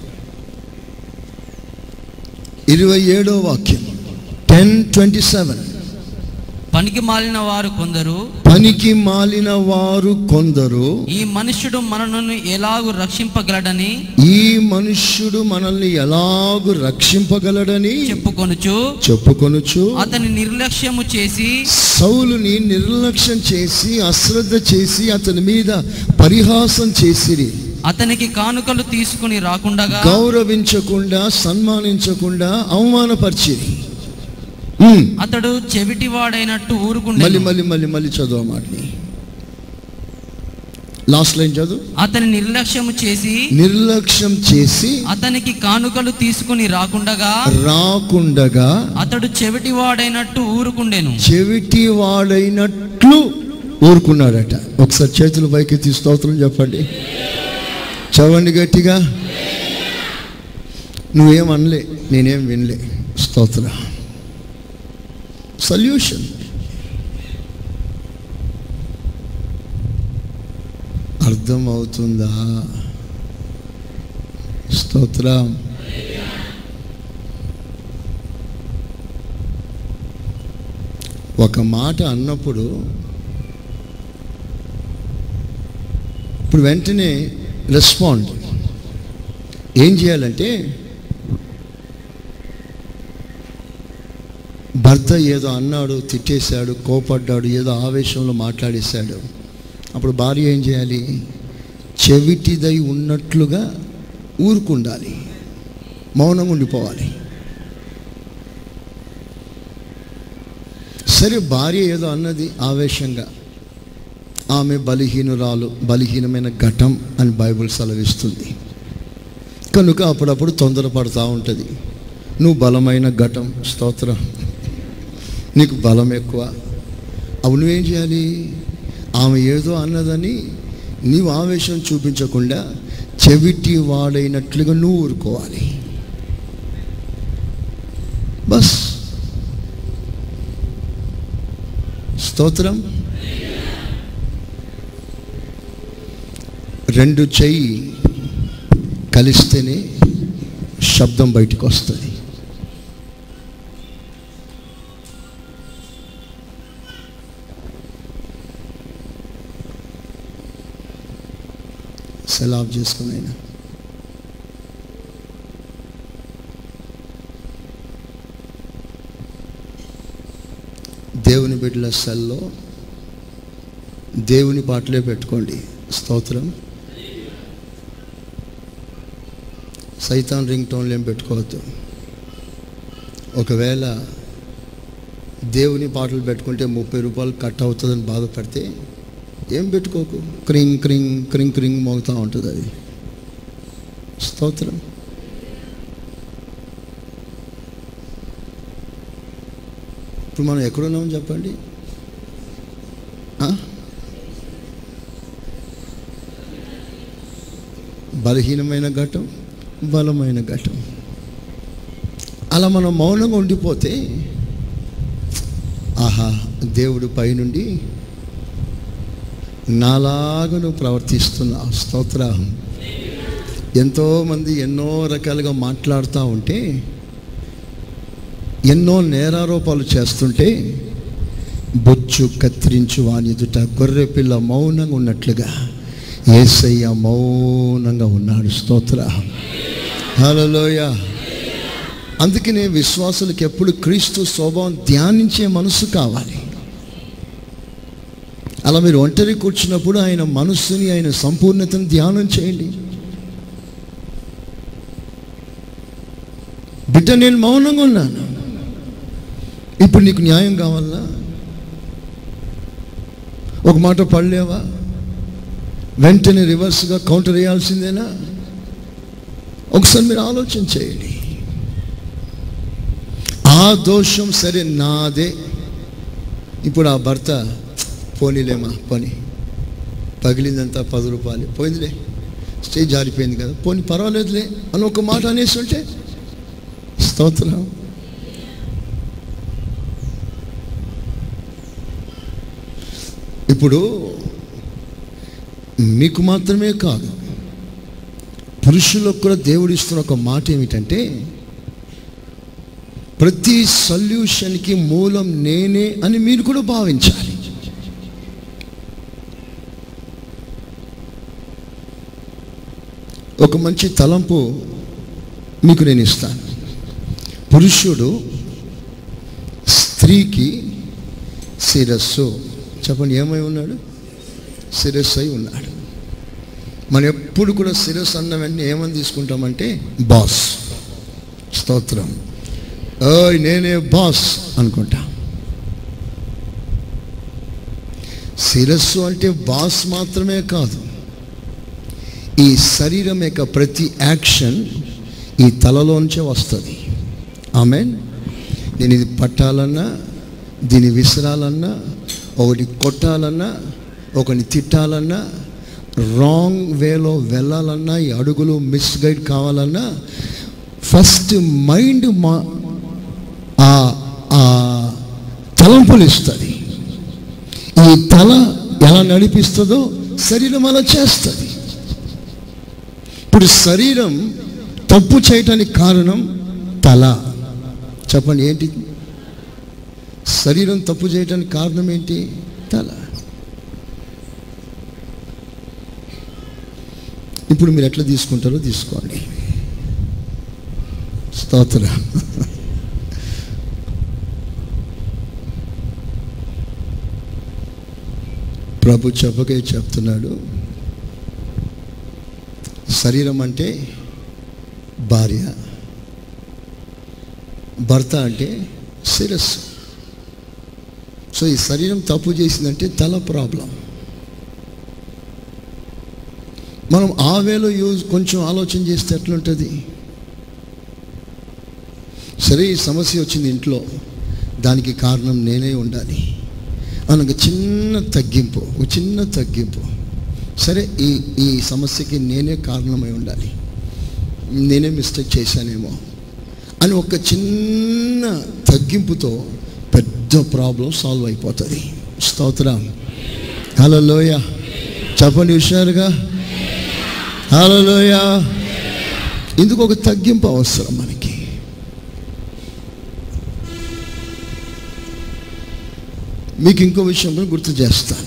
ఇరవై ఏడో వాక్యం టెన్ ట్వంటీ సెవెన్ పనికి మాలిన వారు కొందరు పనికి మాలిన వారు కొందరు ఈ మనుష్యుడు మనను ఎలాగూ రక్షింపగలడని ఈ మనుష్యుడు మనల్ని ఎలాగు రక్షింపగలడని చెప్పుకొనుచు చెప్పుకొనుచు అతని నిర్లక్ష్యము చేసి సౌలుని నిర్లక్ష్యం చేసి అశ్రద్ధ చేసి అతని మీద పరిహాసం చేసిరి అతనికి కానుకలు తీసుకుని రాకుండగా గౌరవించకుండా సన్మానించకుండా అవమానపరిచిరి ఉమ్. అతడు చెవిటివాడైనట్టు మళ్ళీ ఊరుకుండే మళ్ళీ మళ్ళీ మళ్ళీ చదువు ఆ మాటని లాస్ట్ లైన్ చదువు అతని నిర్లక్ష్యము చేసి నిర్లక్ష్యం చేసి అతనికి కానుకలు తీసుకుని రాకుండగా రాకుండగా అతడు చెవిటివాడైనట్టు ఊరుకుండెను చెవిటి వాడైనట్లు ఊరుకున్నాడట ఒకసారి చేతులు పైకి ఎత్తి స్తోత్రం చెప్పండి చదవండి గట్టిగా నువ్వేం అనలే నేనేం వినలే స్తోత్ర సొల్యూషన్ అర్థం అవుతుందా స్తోత్రం ఒక మాట అన్నప్పుడు ఇప్పుడు వెంటనే రెస్పాండ్ ఏం చేయాలంటే భర్త ఏదో అన్నాడు తిట్టేశాడు కోపడ్డాడు ఏదో ఆవేశంలో మాట్లాడేశాడు అప్పుడు భార్య ఏం చేయాలి చెవిటిదై ఉన్నట్లుగా ఊరుకుండాలి మౌనంగా ఉండిపోవాలి సరే భార్య ఏదో అన్నది ఆవేశంగా ఆమె బలహీనురాలు బలహీనమైన ఘటం అని బైబిల్ సెలవిస్తుంది కనుక అప్పుడప్పుడు తొందరపడుతూ ఉంటుంది నువ్వు బలమైన ఘటం స్తోత్రం నీకు బలం ఎక్కువ అప్పుడు నువ్వేం చేయాలి ఆమె ఏదో అన్నదని నీవు ఆవేశం చూపించకుండా చెవిటి వాడైనట్లుగా నువ్వు ఊరుకోవాలి బస్ స్తోత్రం రెండు చెయ్యి కలిస్తేనే శబ్దం బయటకు వస్తుంది సెలాబ్ చేసుకుని అయినా దేవుని బిడ్డల సెల్లో దేవుని పాటలే పెట్టుకోండి స్తోత్రం సైతాన్ రింగ్ టోన్లు ఏం పెట్టుకోవద్దు ఒకవేళ దేవుని పాటలు పెట్టుకుంటే ముప్పై రూపాయలు కట్ అవుతుందని బాధపడితే ఏం పెట్టుకోకు క్రింగ్ క్రింగ్ క్రింగ్ క్రింగ్ మోగుతూ ఉంటుంది అది స్తోత్రం ఇప్పుడు మనం ఎక్కడున్నాం చెప్పండి ఆ? బలహీనమైన ఘటం బలమైన ఘటం అలా మనం మౌనంగా ఉండిపోతే ఆహా దేవుడు పైనుండి నాలాగా నువ్వు ప్రవర్తిస్తున్నావు స్తోత్ర ఎంతోమంది ఎన్నో రకాలుగా మాట్లాడుతూ ఉంటే ఎన్నో నేరారోపాలు చేస్తుంటే బొచ్చు కత్తిరించు వాని ఎదుట గొర్రె పిల్ల మౌనంగా ఉన్నట్లుగా ఏసయ్య మౌనంగా ఉన్నాడు స్తోత్ర హలోయ అందుకనే విశ్వాసులకు ఎప్పుడు క్రీస్తు స్వభావం ధ్యానించే మనసు కావాలి అలా మీరు ఒంటరి కూర్చున్నప్పుడు ఆయన మనస్సుని ఆయన సంపూర్ణతను ధ్యానం చేయండి బిడ్డ నేను మౌనంగా ఉన్నాను ఇప్పుడు నీకు న్యాయం కావాలా ఒక మాట పడలేవా వెంటనే రివర్స్గా కౌంటర్ వేయాల్సిందేనా ఒకసారి మీరు ఆలోచన చేయండి ఆ దోషం సరే నాదే ఇప్పుడు ఆ భర్త పోనీలేమా పని పగిలిందంతా పది రూపాయలు పోయిందిలే స్టేజ్ జారిపోయింది కదా పోనీ పర్వాలేదులే అని ఒక మాట అనేసి ఉంటే స్తోత్రం ఇప్పుడు మీకు మాత్రమే కాదు పురుషులకు కూడా దేవుడు ఇస్తున్న ఒక మాట ఏమిటంటే ప్రతి సొల్యూషన్కి మూలం నేనే అని మీరు కూడా భావించాలి ఒక మంచి తలంపు మీకు నేను ఇస్తాను పురుషుడు స్త్రీకి శిరస్సు చెప్పండి ఏమై ఉన్నాడు శిరస్సు అయి ఉన్నాడు మనం ఎప్పుడు కూడా శిరస్సు అన్న వెంటనే ఏమని తీసుకుంటామంటే బాస్ స్తోత్రం ఓయ్ నేనే బాస్ అనుకుంటా శిరస్సు అంటే బాస్ మాత్రమే కాదు ఈ శరీరం యొక్క ప్రతి యాక్షన్ ఈ తలలోంచే వస్తుంది ఆమె నేను ఇది పట్టాలన్నా దీన్ని విసరాలన్నా ఒకటి కొట్టాలన్నా ఒకని తిట్టాలన్నా రాంగ్ వేలో వెళ్ళాలన్నా ఈ అడుగులు మిస్గైడ్ కావాలన్నా ఫస్ట్ మైండ్ మా ఆ ఆ తలంపులు ఇస్తుంది ఈ తల ఎలా నడిపిస్తుందో శరీరం అలా చేస్తుంది ఇప్పుడు శరీరం తప్పు చేయటానికి కారణం తల చెప్పండి ఏంటి శరీరం తప్పు చేయటానికి కారణం ఏంటి తల ఇప్పుడు మీరు ఎట్లా తీసుకుంటారో తీసుకోండి స్తోత్ర ప్రభు చెప్పకే చెప్తున్నాడు శరీరం అంటే భార్య భర్త అంటే శిరస్సు సో ఈ శరీరం తప్పు చేసిందంటే తల ప్రాబ్లం మనం ఆ వేలో యూజ్ కొంచెం ఆలోచన చేస్తే ఎట్లుంటుంది సరే ఈ సమస్య వచ్చింది ఇంట్లో దానికి కారణం నేనే ఉండాలి అని ఒక చిన్న తగ్గింపు ఒక చిన్న తగ్గింపు సరే ఈ ఈ సమస్యకి నేనే కారణమై ఉండాలి నేనే మిస్టేక్ చేశానేమో అని ఒక చిన్న తగ్గింపుతో పెద్ద ప్రాబ్లం సాల్వ్ అయిపోతుంది స్తోత్రం హలోయ చెప్పండి హుషారుగా హలోయ ఇందుకు ఒక తగ్గింపు అవసరం మనకి మీకు ఇంకో విషయం కూడా గుర్తు చేస్తాను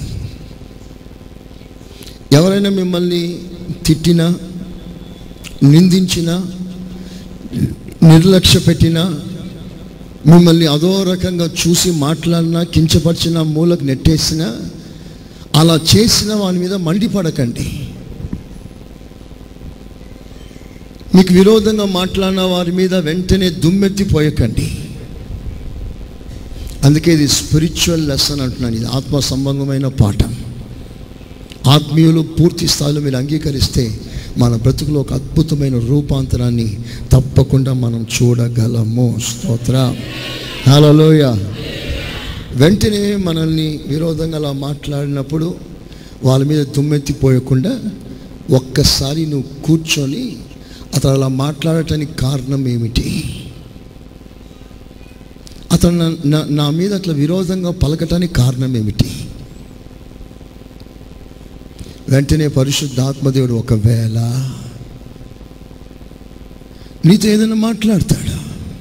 ఎవరైనా మిమ్మల్ని తిట్టినా నిందించినా నిర్లక్ష్య పెట్టినా మిమ్మల్ని అదో రకంగా చూసి మాట్లాడినా కించపరిచిన మూలకు నెట్టేసినా అలా చేసిన వాని మీద మండిపడకండి మీకు విరోధంగా మాట్లాడిన వారి మీద వెంటనే దుమ్మెత్తిపోయకండి అందుకే ఇది స్పిరిచువల్ లెసన్ అంటున్నాను ఇది ఆత్మ సంబంధమైన పాఠం ఆత్మీయులు పూర్తి స్థాయిలో మీరు అంగీకరిస్తే మన బ్రతుకులో ఒక అద్భుతమైన రూపాంతరాన్ని తప్పకుండా మనం చూడగలము స్తోత్ర హలోయ వెంటనే మనల్ని విరోధంగా అలా మాట్లాడినప్పుడు వాళ్ళ మీద దుమ్మెత్తిపోయకుండా ఒక్కసారి నువ్వు కూర్చొని అతను అలా మాట్లాడటానికి కారణం ఏమిటి అతను నా- నా- నా మీద అట్లా విరోధంగా పలకటానికి కారణం ఏమిటి వెంటనే పరిశుద్ధాత్మదేవుడు ఒకవేళ నీతో ఏదైనా మాట్లాడతాడు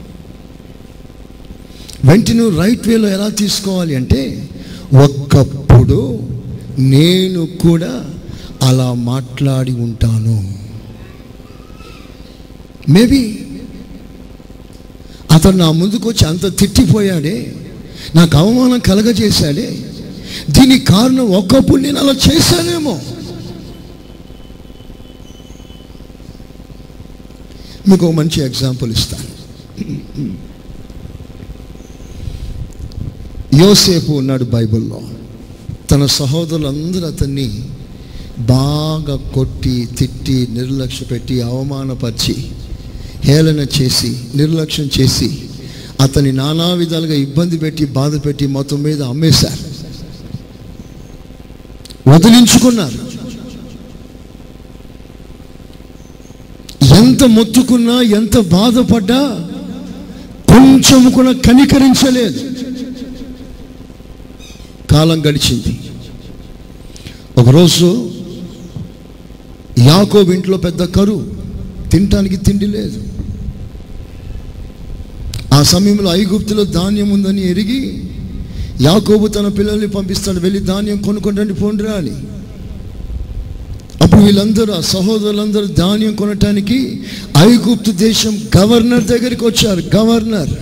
వెంటనే నువ్వు రైట్ వేలో ఎలా తీసుకోవాలి అంటే ఒక్కప్పుడు నేను కూడా అలా మాట్లాడి ఉంటాను మేబీ అతను నా ముందుకు వచ్చి అంత తిట్టిపోయాడే నాకు అవమానం కలగజేశాడే దీనికి కారణం ఒకప్పుడు నేను అలా చేశానేమో మీకు ఒక మంచి ఎగ్జాంపుల్ ఇస్తాను యోసేపు ఉన్నాడు బైబిల్లో తన సహోదరులందరూ అతన్ని బాగా కొట్టి తిట్టి నిర్లక్ష్య పెట్టి అవమానపరిచి హేళన చేసి నిర్లక్ష్యం చేసి అతని నానా విధాలుగా ఇబ్బంది పెట్టి బాధ పెట్టి మొత్తం మీద అమ్మేశారు వదిలించుకున్నారు ఎంత మొత్తుకున్నా ఎంత బాధపడ్డా కొంచెం కూడా కనికరించలేదు కాలం గడిచింది ఒకరోజు యాకోబు ఇంట్లో పెద్ద కరువు తినటానికి తిండి లేదు ఆ సమయంలో ఐగుప్తులో ధాన్యం ఉందని ఎరిగి యాకోబు తన పిల్లల్ని పంపిస్తాడు వెళ్ళి ధాన్యం కొనుక్కొని రండి పోండి రా అని అప్పుడు వీళ్ళందరూ ఆ సహోదరులందరూ ధాన్యం కొనటానికి ఐగుప్తు దేశం గవర్నర్ దగ్గరికి వచ్చారు గవర్నర్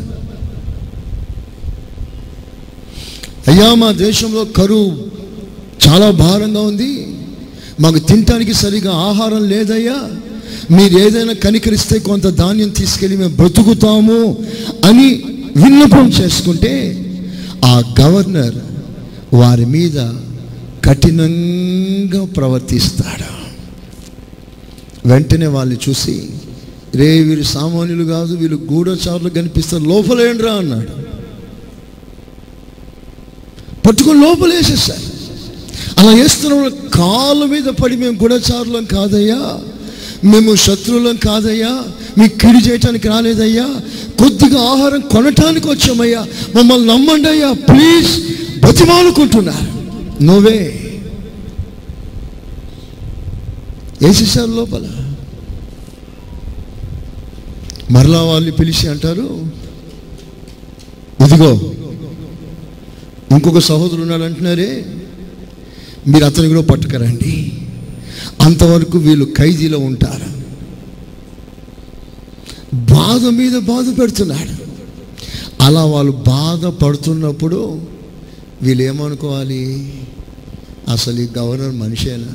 అయ్యా మా దేశంలో కరువు చాలా భారంగా ఉంది మాకు తినటానికి సరిగా ఆహారం లేదయ్యా మీరు ఏదైనా కనికరిస్తే కొంత ధాన్యం తీసుకెళ్ళి మేము బ్రతుకుతాము అని విన్నపం చేసుకుంటే ఆ గవర్నర్ వారి మీద కఠినంగా ప్రవర్తిస్తాడు వెంటనే వాళ్ళని చూసి రే వీరు సామాన్యులు కాదు వీళ్ళు గూఢచారులు కనిపిస్తారు లోపలేండ్రా అన్నాడు పట్టుకొని లోపలేసేసారు అలా వేస్తున్నప్పుడు కాళ్ళ మీద పడి మేము గూఢచారులం కాదయ్యా మేము శత్రువులం కాదయ్యా మీకు కిడి చేయటానికి రాలేదయ్యా కొద్దిగా ఆహారం కొనటానికి వచ్చామయ్యా మమ్మల్ని నమ్మండి అయ్యా ప్లీజ్ బతిమాలుకుంటున్నారు నువ్వే వేసేసారు లోపల మరలా వాళ్ళు పిలిచి అంటారు ఇదిగో ఇంకొక సహోదరుడు ఉన్నాడు అంటున్నారే మీరు అతని కూడా పట్టుకరండి అంతవరకు వీళ్ళు ఖైదీలో ఉంటారు బాధ మీద బాధ పెడుతున్నాడు అలా వాళ్ళు బాధ పడుతున్నప్పుడు వీళ్ళు ఏమనుకోవాలి అసలు ఈ గవర్నర్ మనిషేనా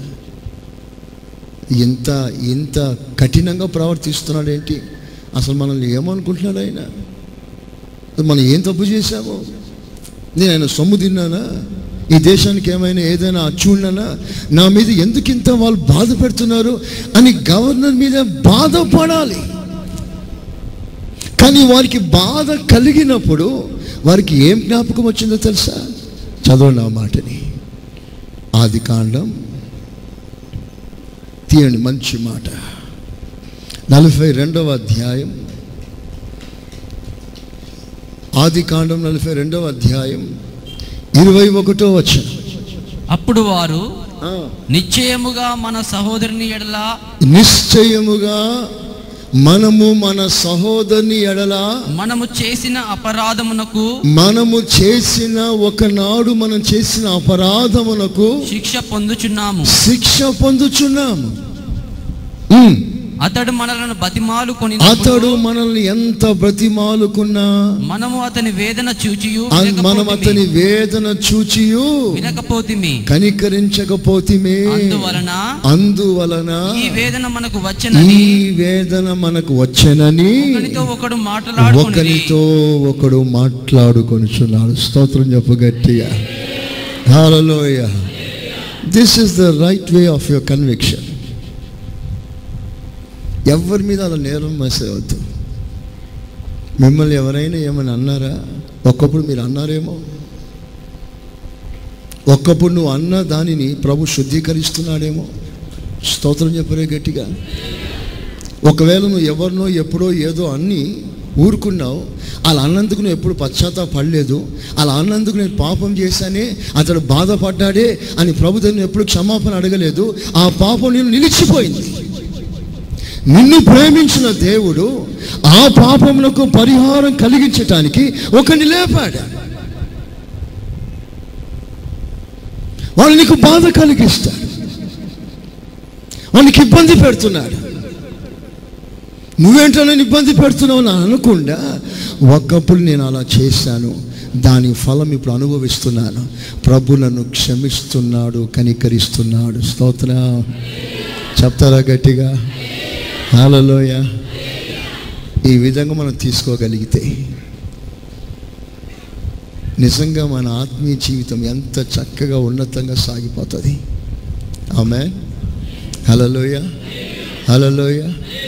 ఇంత ఇంత కఠినంగా ప్రవర్తిస్తున్నాడు ఏంటి అసలు మనల్ని ఏమనుకుంటున్నాడు ఆయన మనం ఏం తప్పు చేశాము నేను ఆయన సొమ్ము తిన్నానా ఈ దేశానికి ఏమైనా ఏదైనా అచ్చున్నానా నా మీద ఎందుకు ఇంత వాళ్ళు బాధ పెడుతున్నారు అని గవర్నర్ మీద బాధపడాలి కానీ వారికి బాధ కలిగినప్పుడు వారికి ఏం జ్ఞాపకం వచ్చిందో తెలుసా చదవండి ఆ మాటని ఆది కాండం తీయండి మంచి మాట నలభై రెండవ అధ్యాయం ఆది కాండం నలభై రెండవ అధ్యాయం ఇరవై ఒకటో వచ్చిన అప్పుడు వారు నిశ్చయముగా మన సహోదరుని ఎడల నిశ్చయముగా మనము మన సహోదరుని ఎడల మనము చేసిన అపరాధమునకు మనము చేసిన ఒకనాడు మనం చేసిన అపరాధమునకు శిక్ష పొందుచున్నాము శిక్ష పొందుచున్నాము ఉమ్. అతడు మనలను బతిమాలు కొని అతడు మనల్ని ఎంత బ్రతిమాలుకున్నా మనము అతని వేదన చూచియు అన్- మనం అతని వేదన చూచియు వినకపోతిమి కనికరించకపోతిమే అందువలన అందువలన ఈ వేదన మనకు వచ్చనని ఈ వేదన మనకు వచ్చనని ఒకనితో ఒకడు మాట్లాడుకుని ఒకరితో ఒకడు మాట్లాడుకొనిచున్నాడు స్తోత్రం చెప్పు గట్టిగా హల్లెలూయ this is the right way of your conviction ఎవరి మీద అలా నేరం వేసేవద్దు మిమ్మల్ని ఎవరైనా ఏమైనా అన్నారా ఒక్కప్పుడు మీరు అన్నారేమో ఒక్కప్పుడు నువ్వు అన్న దానిని ప్రభు శుద్ధీకరిస్తున్నాడేమో స్తోత్రం చెప్పరే గట్టిగా ఒకవేళ నువ్వు ఎవరినో ఎప్పుడో ఏదో అన్ని ఊరుకున్నావు అలా అన్నందుకు నువ్వు ఎప్పుడు పశ్చాత్తాపడలేదు అలా అన్నందుకు నేను పాపం చేశానే అతడు బాధపడ్డాడే అని ప్రభు దగ్గర ఎప్పుడు క్షమాపణ అడగలేదు ఆ పాపం నేను నిలిచిపోయింది నిన్ను ప్రేమించిన దేవుడు ఆ పాపములకు పరిహారం కలిగించటానికి ఒకని లేపాడు వాడు నీకు బాధ కలిగిస్తాడు వానికి ఇబ్బంది పెడుతున్నాడు నువ్వేంటో నన్ను ఇబ్బంది పెడుతున్నావు అని అనకుండా ఒకప్పుడు నేను అలా చేశాను దాని ఫలం ఇప్పుడు అనుభవిస్తున్నాను ప్రభు నన్ను క్షమిస్తున్నాడు కనికరిస్తున్నాడు స్తోత్ర చెప్తారా గట్టిగా హాలలోయ ఈ విధంగా మనం తీసుకోగలిగితే నిజంగా మన ఆత్మీయ జీవితం ఎంత చక్కగా ఉన్నతంగా సాగిపోతుంది ఆమె హలలోయ హలలోయ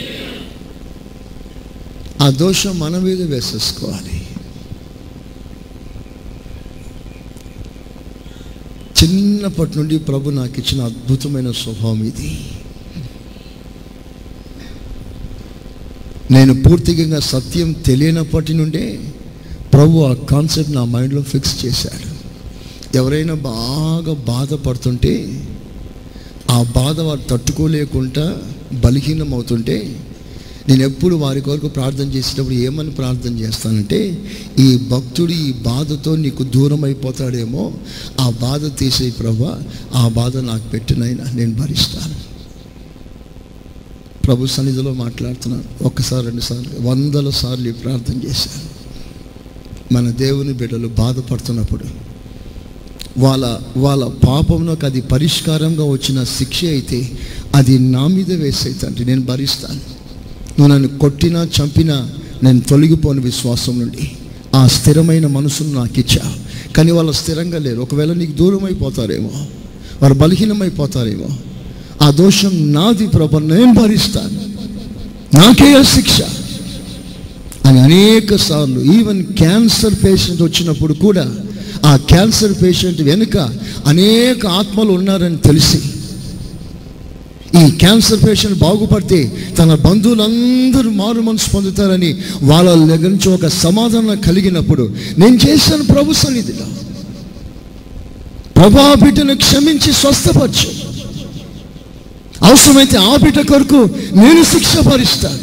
ఆ దోషం మన మీద వేసేసుకోవాలి చిన్నప్పటి నుండి ప్రభు నాకు ఇచ్చిన అద్భుతమైన స్వభావం ఇది నేను పూర్తిగా సత్యం తెలియనప్పటి నుండే ప్రభు ఆ కాన్సెప్ట్ నా మైండ్లో ఫిక్స్ చేశాడు ఎవరైనా బాగా బాధపడుతుంటే ఆ బాధ వారు తట్టుకోలేకుండా బలహీనం అవుతుంటే నేను ఎప్పుడు వారి కొరకు ప్రార్థన చేసేటప్పుడు ఏమని ప్రార్థన చేస్తానంటే ఈ భక్తుడు ఈ బాధతో నీకు దూరం అయిపోతాడేమో ఆ బాధ తీసే ప్రభా ఆ బాధ నాకు పెట్టినైనా నేను భరిస్తాను ప్రభు సన్నిధిలో మాట్లాడుతున్నాను ఒక్కసారి రెండుసార్లు వందల సార్లు ఈ ప్రార్థన చేశాను మన దేవుని బిడ్డలు బాధపడుతున్నప్పుడు వాళ్ళ వాళ్ళ పాపంలోకి అది పరిష్కారంగా వచ్చిన శిక్ష అయితే అది నా మీద వేసే తండ్రి నేను భరిస్తాను నువ్వు నన్ను కొట్టినా చంపినా నేను తొలగిపోని విశ్వాసం నుండి ఆ స్థిరమైన మనసును నాకు ఇచ్చా కానీ వాళ్ళు స్థిరంగా లేరు ఒకవేళ నీకు దూరం అయిపోతారేమో వారు బలహీనమైపోతారేమో ఆ దోషం నాది ప్రభ నేను భరిస్తాను నాకే ఆ శిక్ష అని అనేక సార్లు ఈవెన్ క్యాన్సర్ పేషెంట్ వచ్చినప్పుడు కూడా ఆ క్యాన్సర్ పేషెంట్ వెనుక అనేక ఆత్మలు ఉన్నారని తెలిసి ఈ క్యాన్సర్ పేషెంట్ బాగుపడితే తన బంధువులందరూ మారు మనసు పొందుతారని వాళ్ళ దగ్గర నుంచి ఒక సమాధానం కలిగినప్పుడు నేను చేశాను ప్రభు సన్నిధిలో ప్రభా బిడ్డను క్షమించి స్వస్థపరచు అవసరమైతే ఆ బిడ్డ కొరకు నేను శిక్ష భరిస్తాను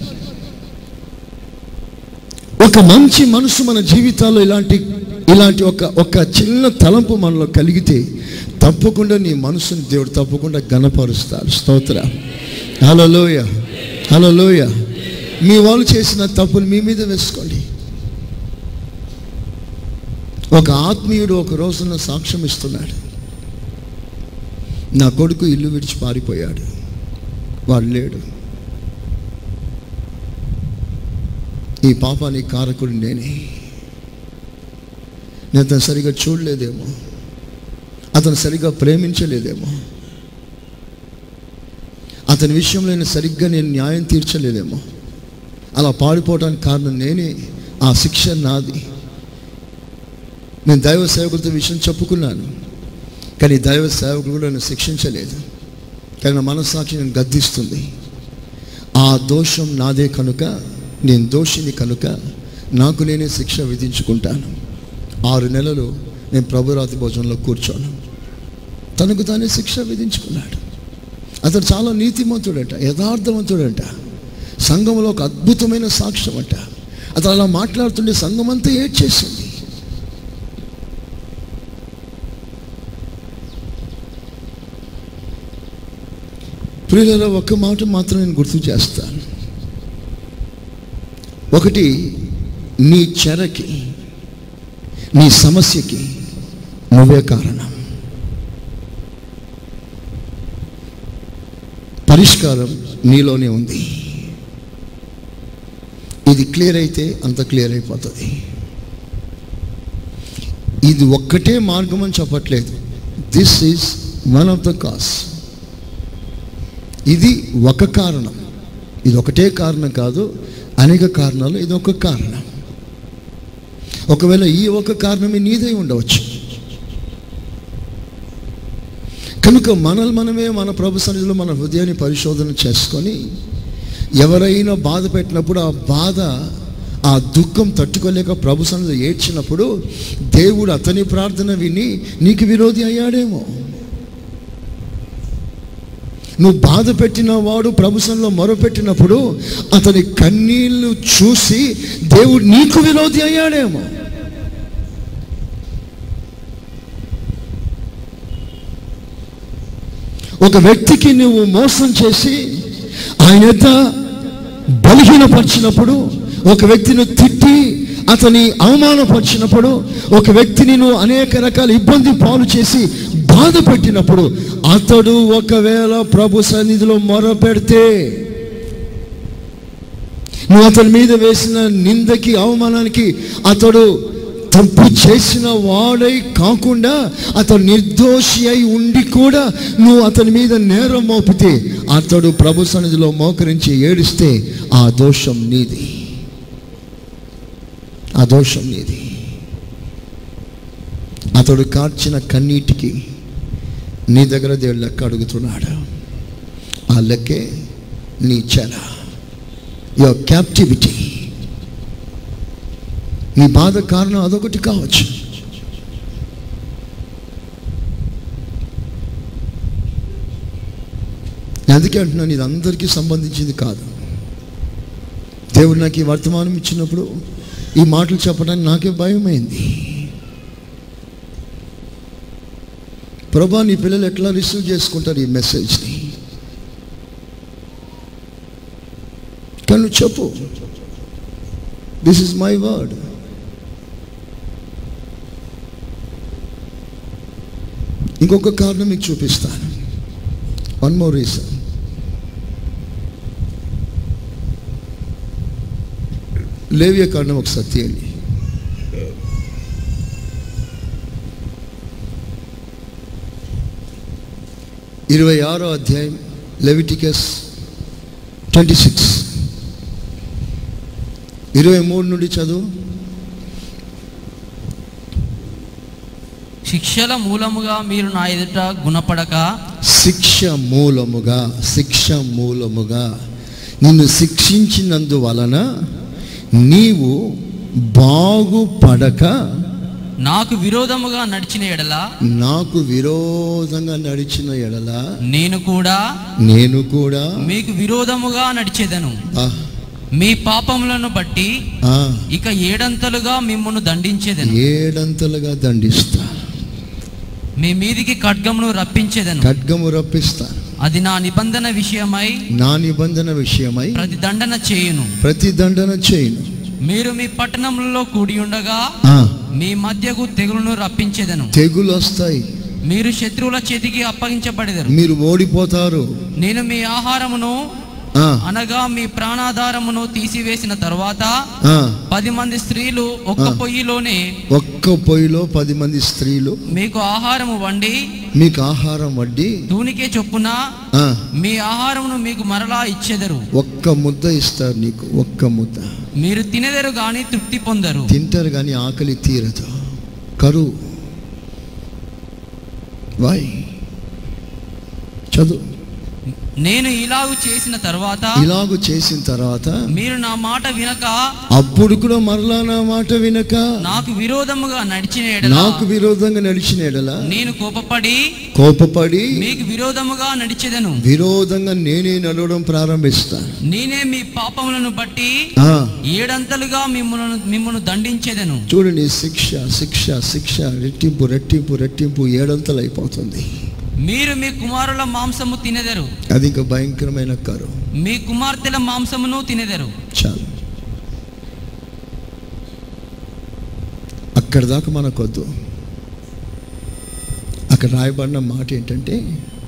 ఒక మంచి మనసు మన జీవితాల్లో ఇలాంటి ఇలాంటి ఒక ఒక చిన్న తలంపు మనలో కలిగితే తప్పకుండా నీ మనసుని దేవుడు తప్పకుండా గణపరుస్తాడు స్తోత్ర హలోయ హలోయ మీ వాళ్ళు చేసిన తప్పులు మీ మీద వేసుకోండి ఒక ఆత్మీయుడు ఒక రోజున సాక్ష్యం ఇస్తున్నాడు నా కొడుకు ఇల్లు విడిచి పారిపోయాడు వాడు లేడు ఈ పాపానికి కారకుడు నేనే నేను అతను సరిగా చూడలేదేమో అతను సరిగ్గా ప్రేమించలేదేమో అతని విషయంలో నేను సరిగ్గా నేను న్యాయం తీర్చలేదేమో అలా పాడిపోవడానికి కారణం నేనే ఆ శిక్ష నాది నేను దైవ సేవకులతో విషయం చెప్పుకున్నాను కానీ దైవ సేవకులు కూడా నన్ను శిక్షించలేదు కానీ నా మనస్సాక్షి నేను గద్దిస్తుంది ఆ దోషం నాదే కనుక నేను దోషిని కనుక నాకు నేనే శిక్ష విధించుకుంటాను ఆరు నెలలు నేను ప్రభురాతి భోజనంలో కూర్చోను తనకు తానే శిక్ష విధించుకున్నాడు అతడు చాలా నీతిమంతుడట యథార్థవంతుడట సంఘంలో ఒక అద్భుతమైన సాక్ష్యం అట అతను అలా మాట్లాడుతుంటే సంఘం అంతా ఏడ్చేసింది ప్రియులలో ఒక్క మాట మాత్రం నేను గుర్తు చేస్తాను ఒకటి నీ చెరకి నీ సమస్యకి నువ్వే కారణం పరిష్కారం నీలోనే ఉంది ఇది క్లియర్ అయితే అంత క్లియర్ అయిపోతుంది ఇది ఒక్కటే మార్గం అని చెప్పట్లేదు this is one of the cause ఇది ఒక కారణం ఇది ఒకటే కారణం కాదు అనేక కారణాలు ఇది ఒక కారణం ఒకవేళ ఈ ఒక కారణమే నీదై ఉండవచ్చు కనుక మనల్ని మనమే మన ప్రభు సన్నిధిలో మన హృదయాన్ని పరిశోధన చేసుకొని ఎవరైనా బాధ పెట్టినప్పుడు ఆ బాధ ఆ దుఃఖం తట్టుకోలేక ప్రభు సన్నిధిలో ఏడ్చినప్పుడు దేవుడు అతని ప్రార్థన విని నీకు విరోధి అయ్యాడేమో నువ్వు బాధ పెట్టిన వాడు ప్రభుత్వంలో మొరపెట్టినప్పుడు అతని కన్నీళ్లు చూసి దేవుడు నీకు విరోధి అయ్యాడేమో ఒక వ్యక్తికి నువ్వు మోసం చేసి ఆయన యొక్క బలహీనపరిచినప్పుడు ఒక వ్యక్తిని తిట్టి అతని అవమానపరిచినప్పుడు ఒక వ్యక్తిని నువ్వు అనేక రకాల ఇబ్బంది పాలు చేసి బాధ పెట్టినప్పుడు అతడు ఒకవేళ ప్రభు సన్నిధిలో మొర పెడితే నువ్వు అతని మీద వేసిన నిందకి అవమానానికి అతడు తప్పు చేసిన వాడై కాకుండా అతడు నిర్దోషి అయి ఉండి కూడా నువ్వు అతని మీద నేరం మోపితే అతడు ప్రభు సన్నిధిలో మోకరించి ఏడిస్తే ఆ దోషం నీది ఆ దోషం నీది అతడు కార్చిన కన్నీటికి నీ దగ్గర దేవుడు లెక్క అడుగుతున్నాడు ఆ లెక్కే నీ చెర యువర్ క్యాప్టివిటీ నీ బాధ కారణం అదొకటి కావచ్చు నేను అందుకే అంటున్నాను ఇది అందరికీ సంబంధించింది కాదు దేవుడు నాకు ఈ వర్తమానం ఇచ్చినప్పుడు ఈ మాటలు చెప్పడానికి నాకే భయమైంది ప్రభా నీ పిల్లలు ఎట్లా రిసీవ్ చేసుకుంటారు ఈ మెసేజ్ని కానీ నువ్వు చెప్పు దిస్ ఇస్ మై వర్డ్ ఇంకొక కారణం మీకు చూపిస్తాను వన్ మోర్ రీజన్ లేవియ కారణం ఒకసారి తీయండి ఇరవై ఆరో అధ్యాయం లెవిటికస్ ట్వంటీ సిక్స్ ఇరవై మూడు నుండి చదువు శిక్షల మూలముగా మీరు నా ఎదుట గుణపడక శిక్ష మూలముగా శిక్ష మూలముగా నిన్ను శిక్షించినందువలన నీవు బాగుపడక నాకు విరోధముగా నడిచిన ఎడల నాకు విరోధంగా నడిచిన ఎడల నేను కూడా నేను కూడా మీకు విరోధముగా నడిచేదను ఆ, మీ పాపములను బట్టి ఆ, ఇక ఏడంతలుగా మిమ్మల్ని దండించేదను ఏడంతలుగా దండిస్తా మీ మీదికి ఖడ్గమును రప్పించేదను ఖడ్గము రప్పిస్తా అది నా నిబంధన విషయమై నా నిబంధన విషయమై ప్రతి దండన చేయును ప్రతి దండన చేయను మీరు మీ పట్టణంలో కూడి ఉండగా ఆ, మీ మధ్యకు తెగులును రప్పించేదను తెగులు వస్తాయి మీరు శత్రువుల చేతికి అప్పగించబడేదరు మీరు ఓడిపోతారు నేను మీ ఆహారమును ఆ, అనగా మీ ప్రాణాధారమును తీసివేసిన తర్వాత ఆ, పది మంది స్త్రీలు ఒక్క ఆ. పొయ్యిలోనే ఒక్క పొయ్యిలో పది మంది స్త్రీలు మీకు ఆహారము వండి మీకు ఆహారం వడ్డీ తూనికే చొప్పున ఆ, మీ ఆహారమును మీకు మరలా ఇచ్చెదరు ఒక్క ముద్ద ఇస్తారు నీకు ఒక్క ముద్ద మీరు తినెదరు గాని తృప్తి పొందరు తింటారు కానీ ఆకలి తీరదు కరువు వాయ్ చదువు నేను ఇలాగు చేసిన తర్వాత ఇలాగు చేసిన తర్వాత మీరు నా మాట వినక అప్పుడు కూడా మరలా నా మాట వినక నాకు విరోధముగా నడిచిన ఎడల నాకు విరోధంగా నడిచిన ఎడల నేను కోపపడి కోపపడి మీకు విరోధముగా నడిచెదను విరోధంగా నేనే నడవడం ప్రారంభిస్తాను నేనే మీ పాపములను బట్టి ఆ, ఏడంతలుగా మిమ్మల్ని మిమ్మల్ని దండించేదను చూడండి శిక్ష శిక్ష శిక్ష రెట్టింపు రెట్టింపు రెట్టింపు ఏడంతలు అయిపోతుంది మీరు మీ కుమారుల మాంసము తినెదరు అది ఇంకా భయంకరమైన కరు మీ కుమార్తెల మాంసమును తినెదరు చాలు అక్కడ దాకా మనకొద్దు అక్కడ రాయబడిన మాట ఏంటంటే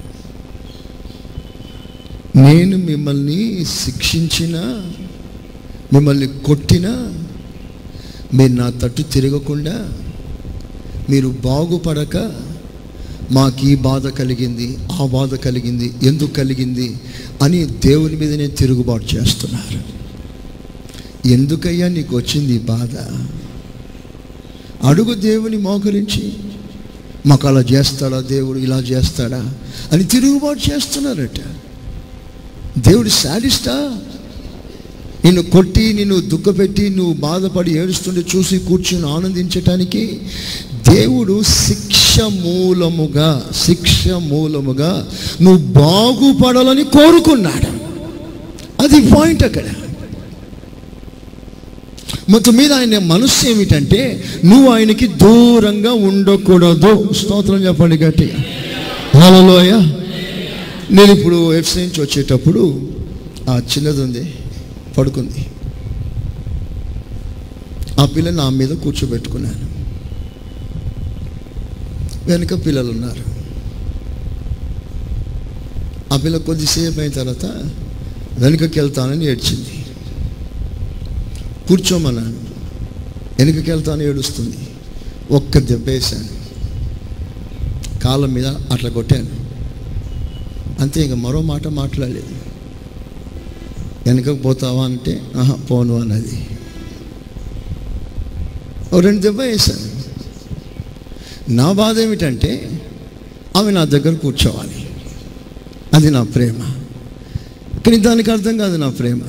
నేను మిమ్మల్ని శిక్షించిన మిమ్మల్ని కొట్టినా మీరు నా తట్టు తిరగకుండా మీరు బాగుపడక మాకు ఈ బాధ కలిగింది ఆ బాధ కలిగింది ఎందుకు కలిగింది అని దేవుని మీదనే తిరుగుబాటు చేస్తున్నారు ఎందుకయ్యా నీకు వచ్చింది ఈ బాధ అడుగు దేవుని మోకరించి మాకు అలా చేస్తాడా దేవుడు ఇలా చేస్తాడా అని తిరుగుబాటు చేస్తున్నారట దేవుడు శాడిస్టా నిన్ను కొట్టి నిన్ను దుఃఖపెట్టి నువ్వు బాధపడి ఏడుస్తుంటే చూసి కూర్చుని ఆనందించటానికి దేవుడు శిక్ష మూలముగా శిక్ష మూలముగా నువ్వు బాగుపడాలని కోరుకున్నాడు అది పాయింట్ అక్కడ మొత్తం మీద ఆయన మనస్సు ఏమిటంటే నువ్వు ఆయనకి దూరంగా ఉండకూడదు స్తోత్రం చెప్పండి గట్టిగా హలోయ నేను ఇప్పుడు ఎఫ్స్ నుంచి వచ్చేటప్పుడు ఆ చిన్నది ఉంది పడుకుంది ఆ పిల్ల నా మీద కూర్చోబెట్టుకున్నాను వెనుక పిల్లలు ఉన్నారు ఆ పిల్ల కొద్దిసేపు అయిన తర్వాత వెనుకకి వెళ్తానని ఏడ్చింది కూర్చోమన్నాను వెనుకకి వెళ్తాను ఏడుస్తుంది ఒక్క దెబ్బ వేశాను కాళ్ళ మీద అట్లా కొట్టాను అంతే ఇంకా మరో మాట మాట్లాడలేదు వెనకకు పోతావా అంటే ఆహా పోను అన్నది ఓ రెండు దెబ్బ వేశాను నా బాధ ఏమిటంటే ఆమె నా దగ్గర కూర్చోవాలి అది నా ప్రేమ కానీ దానికి అర్థం కాదు నా ప్రేమ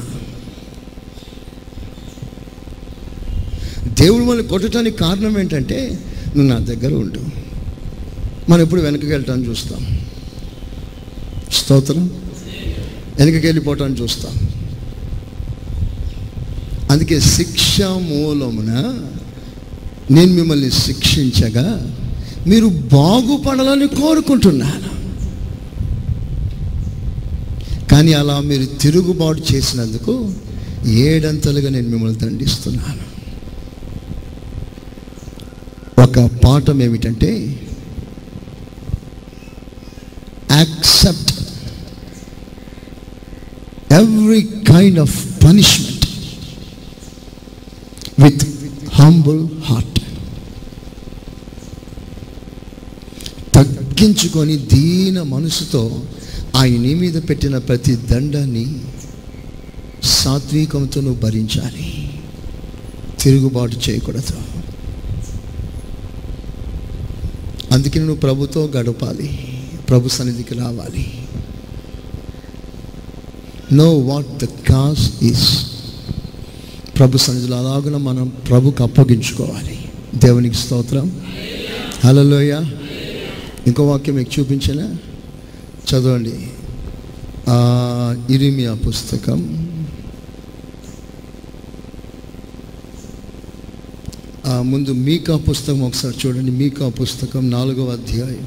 దేవుడు మనల్ని కొట్టడానికి కారణం ఏంటంటే నువ్వు నా దగ్గర ఉండు మనం ఎప్పుడు వెనకకి వెళ్ళటాన్ని చూస్తాం స్తోత్రం వెనకకి వెళ్ళిపోవటాన్ని చూస్తాం అందుకే శిక్ష మూలమున నేను మిమ్మల్ని శిక్షించగా మీరు బాగుపడాలని కోరుకుంటున్నాను కానీ అలా మీరు తిరుగుబాటు చేసినందుకు ఏడంతలుగా నేను మిమ్మల్ని దండిస్తున్నాను ఒక పాఠం ఏమిటంటే accept every kind of punishment with humble heart తగ్గించుకొని దీన మనసుతో ఆయన నీ మీద పెట్టిన ప్రతి దండాన్ని సాత్వికంతో నువ్వు భరించాలి తిరుగుబాటు చేయకూడదు అందుకని నువ్వు ప్రభుతో గడపాలి ప్రభు సన్నిధికి రావాలి no what the cause is ప్రభు సన్నిధిలో అలాగున మనం ప్రభుకి అప్పగించుకోవాలి దేవునికి స్తోత్రం హలోయ ఇంకో వాక్యం మీకు చూపించిన చదవండి ఆ, ఇరిమియా పుస్తకం ఆ, ముందు మీకా పుస్తకం ఒకసారి చూడండి మీకా పుస్తకం నాలుగవ అధ్యాయం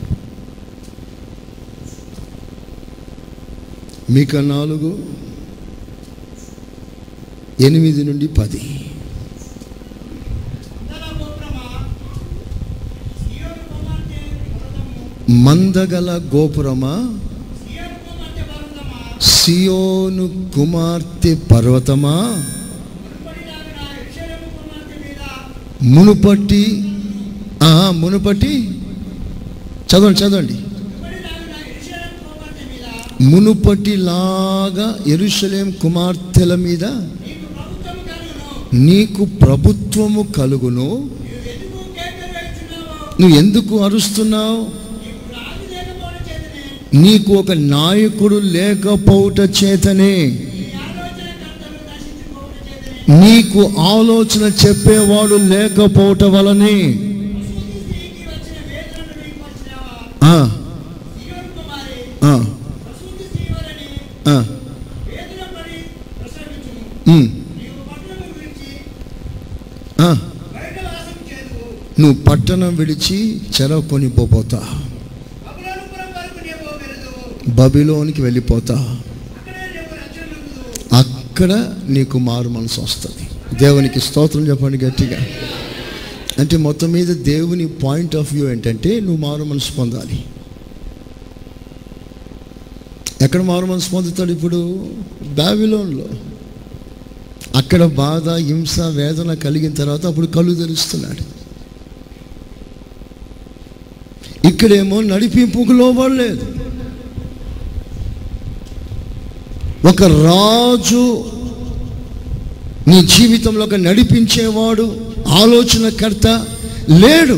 మీకా నాలుగు ఎనిమిది నుండి పది మందగల గోపురమా సియోను కుమార్తె పర్వతమా మునుపట్టి ఆ, మునుపట్టి చదవండి చదవండి మునుపటిలాగా ఎరుషలేం కుమార్తెల మీద నీకు ప్రభుత్వము కలుగును నువ్వు ఎందుకు అరుస్తున్నావు నీకు ఒక నాయకుడు లేకపోవుట చేతనే నీకు ఆలోచన చెప్పేవాడు లేకపోవట వలనే ఆ, ఆ, ఆ, ఉమ్, ఆ. నువ్వు పట్టణం విడిచి చెర కొనిపోతా బబిలోనికి వెళ్ళిపోతా అక్కడ నీకు మారు మనసు వస్తుంది దేవునికి స్తోత్రం చెప్పండి గట్టిగా అంటే మొత్తం మీద దేవుని పాయింట్ ఆఫ్ వ్యూ ఏంటంటే నువ్వు మారు మనసు పొందాలి ఎక్కడ మారు మనసు పొందుతాడు ఇప్పుడు బాబిలోన్లో అక్కడ బాధ హింస వేదన కలిగిన తర్వాత అప్పుడు కళ్ళు తెరుస్తున్నాడు ఇక్కడేమో నడిపింపుకు లోబడలేదు ఒక రాజు నీ జీవితంలో ఒక నడిపించేవాడు ఆలోచనకర్త లేడు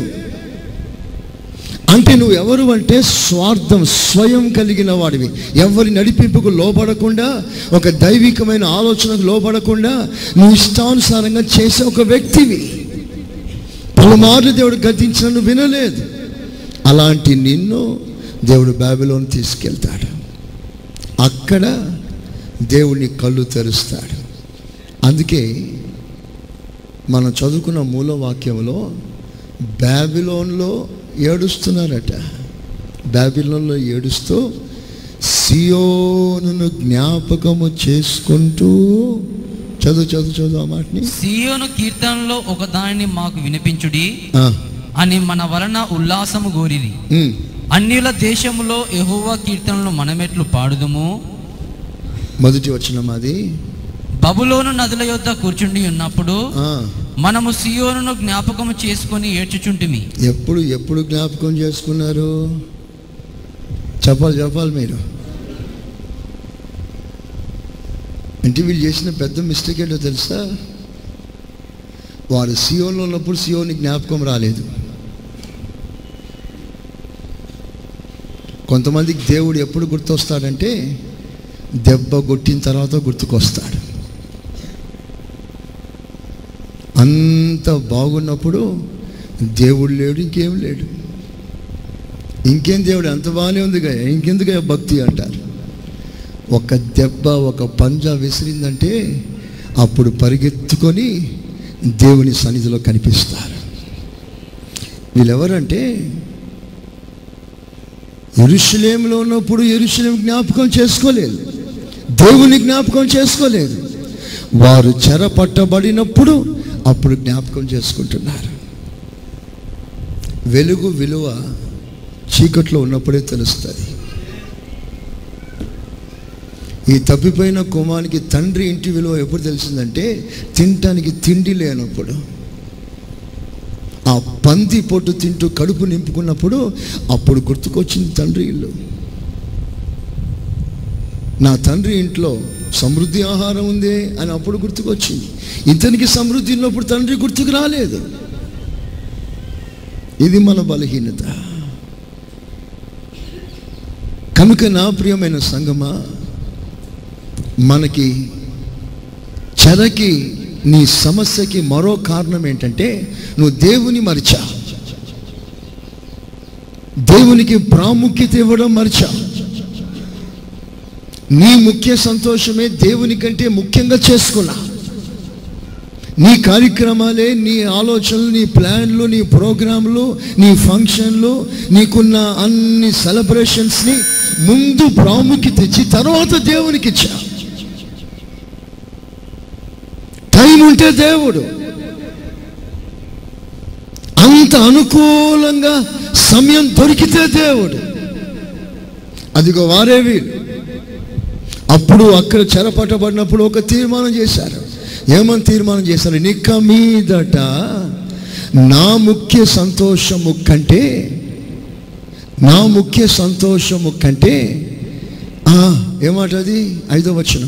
అంటే నువ్వు ఎవరు అంటే స్వార్థం స్వయం కలిగిన వాడివి ఎవరి నడిపింపుకు లోబడకుండా ఒక దైవికమైన ఆలోచనకు లోబడకుండా నువ్వు ఇష్టానుసారంగా చేసే ఒక వ్యక్తివి పలుమార్లు దేవుడు గతించిన నువ్వు వినలేదు అలాంటి నిన్ను దేవుడు బాబిలోని తీసుకెళ్తాడు అక్కడ దేవుని కళ్ళు తెరుస్తాడు అందుకే మనం చదువుకున్న మూల వాక్యంలో బాబిలోన్లో ఏడుస్తున్నారట బాబిలోన్లో ఏడుస్తూ సియోనును జ్ఞాపకము చేసుకుంటూ చదువు చదువు చదువు ఆ మాటని సియోను కీర్తనలో ఒక దానిని మాకు వినిపించుడి ఆ, అని మన వలన ఉల్లాసము గోరిరి ఉమ్, అన్యుల దేశములో యెహోవా కీర్తనలు మనమెట్లు పాడుదుము మొదటి వచ్చిన మాది బబులోను నదుల యొద్ద కూర్చుండి ఉన్నప్పుడు ఆ, మనము సియోనును జ్ఞాపకము చేసుకొని ఏడ్చుచుంటిమి ఎప్పుడు ఎప్పుడు జ్ఞాపకం చేసుకున్నారు చెప్పాలి చెప్పాలి మీరు అంటే వీళ్ళు చేసిన పెద్ద మిస్టేక్ ఏంటో తెలుసా వారు సియోన్లో ఉన్నప్పుడు సియోని జ్ఞాపకం రాలేదు కొంతమందికి దేవుడు ఎప్పుడు గుర్తొస్తాడంటే దెబ్బ కొట్టిన తర్వాత గుర్తుకొస్తాడు అంత బాగున్నప్పుడు దేవుడు లేడు ఇంకేం లేడు ఇంకేం దేవుడు అంత బాగానే ఉందిగా ఇంకెందుకు భక్తి అంటారు ఒక దెబ్బ ఒక పంజా విసిరిందంటే అప్పుడు పరిగెత్తుకొని దేవుని సన్నిధిలో కనిపిస్తారు వీళ్ళెవరంటే ఎరుషలేంలో ఉన్నప్పుడు ఎరుషలేం జ్ఞాపకం చేసుకోలేదు దేవుని జ్ఞాపకం చేసుకోలేదు వారు చెర పట్టబడినప్పుడు అప్పుడు జ్ఞాపకం చేసుకుంటున్నారు వెలుగు విలువ చీకట్లో ఉన్నప్పుడే తెలుస్తుంది ఈ తప్పిపోయిన కుమానికి తండ్రి ఇంటి విలువ ఎప్పుడు తెలిసిందంటే తినటానికి తిండి లేనప్పుడు ఆ పంది పొట్టు తింటూ కడుపు నింపుకున్నప్పుడు అప్పుడు గుర్తుకొచ్చింది తండ్రి ఇల్లు నా తండ్రి ఇంట్లో సమృద్ధి ఆహారం ఉంది అని అప్పుడు గుర్తుకొచ్చింది ఇతనికి సమృద్ధి ఉన్నప్పుడు తండ్రి గుర్తుకు రాలేదు ఇది మన బలహీనత కనుక నా ప్రియమైన సంగమా మనకి చెరకి నీ సమస్యకి మరో కారణం ఏంటంటే నువ్వు దేవుని మరిచా దేవునికి ప్రాముఖ్యత ఇవ్వడం మరిచా నీ ముఖ్య సంతోషమే దేవుని కంటే ముఖ్యంగా చేసుకున్నా నీ కార్యక్రమాలే నీ ఆలోచనలు నీ ప్లాన్లు నీ ప్రోగ్రాంలు నీ ఫంక్షన్లు నీకున్న అన్ని సెలబ్రేషన్స్ని ముందు ప్రాముఖ్యత ఇచ్చి తర్వాత దేవునికి ఇచ్చా టైం ఉంటే దేవుడు అంత అనుకూలంగా సమయం దొరికితే దేవుడు అదిగో వారే వీళ్ళు అప్పుడు అక్కడ చెరపట్టబడినప్పుడు ఒక తీర్మానం చేశారు ఏమని తీర్మానం చేశారు నిక్క మీదట నా ముఖ్య సంతోషము కంటే నా ముఖ్య సంతోషము కంటే ఆ, ఏమాట అది ఐదో వచనం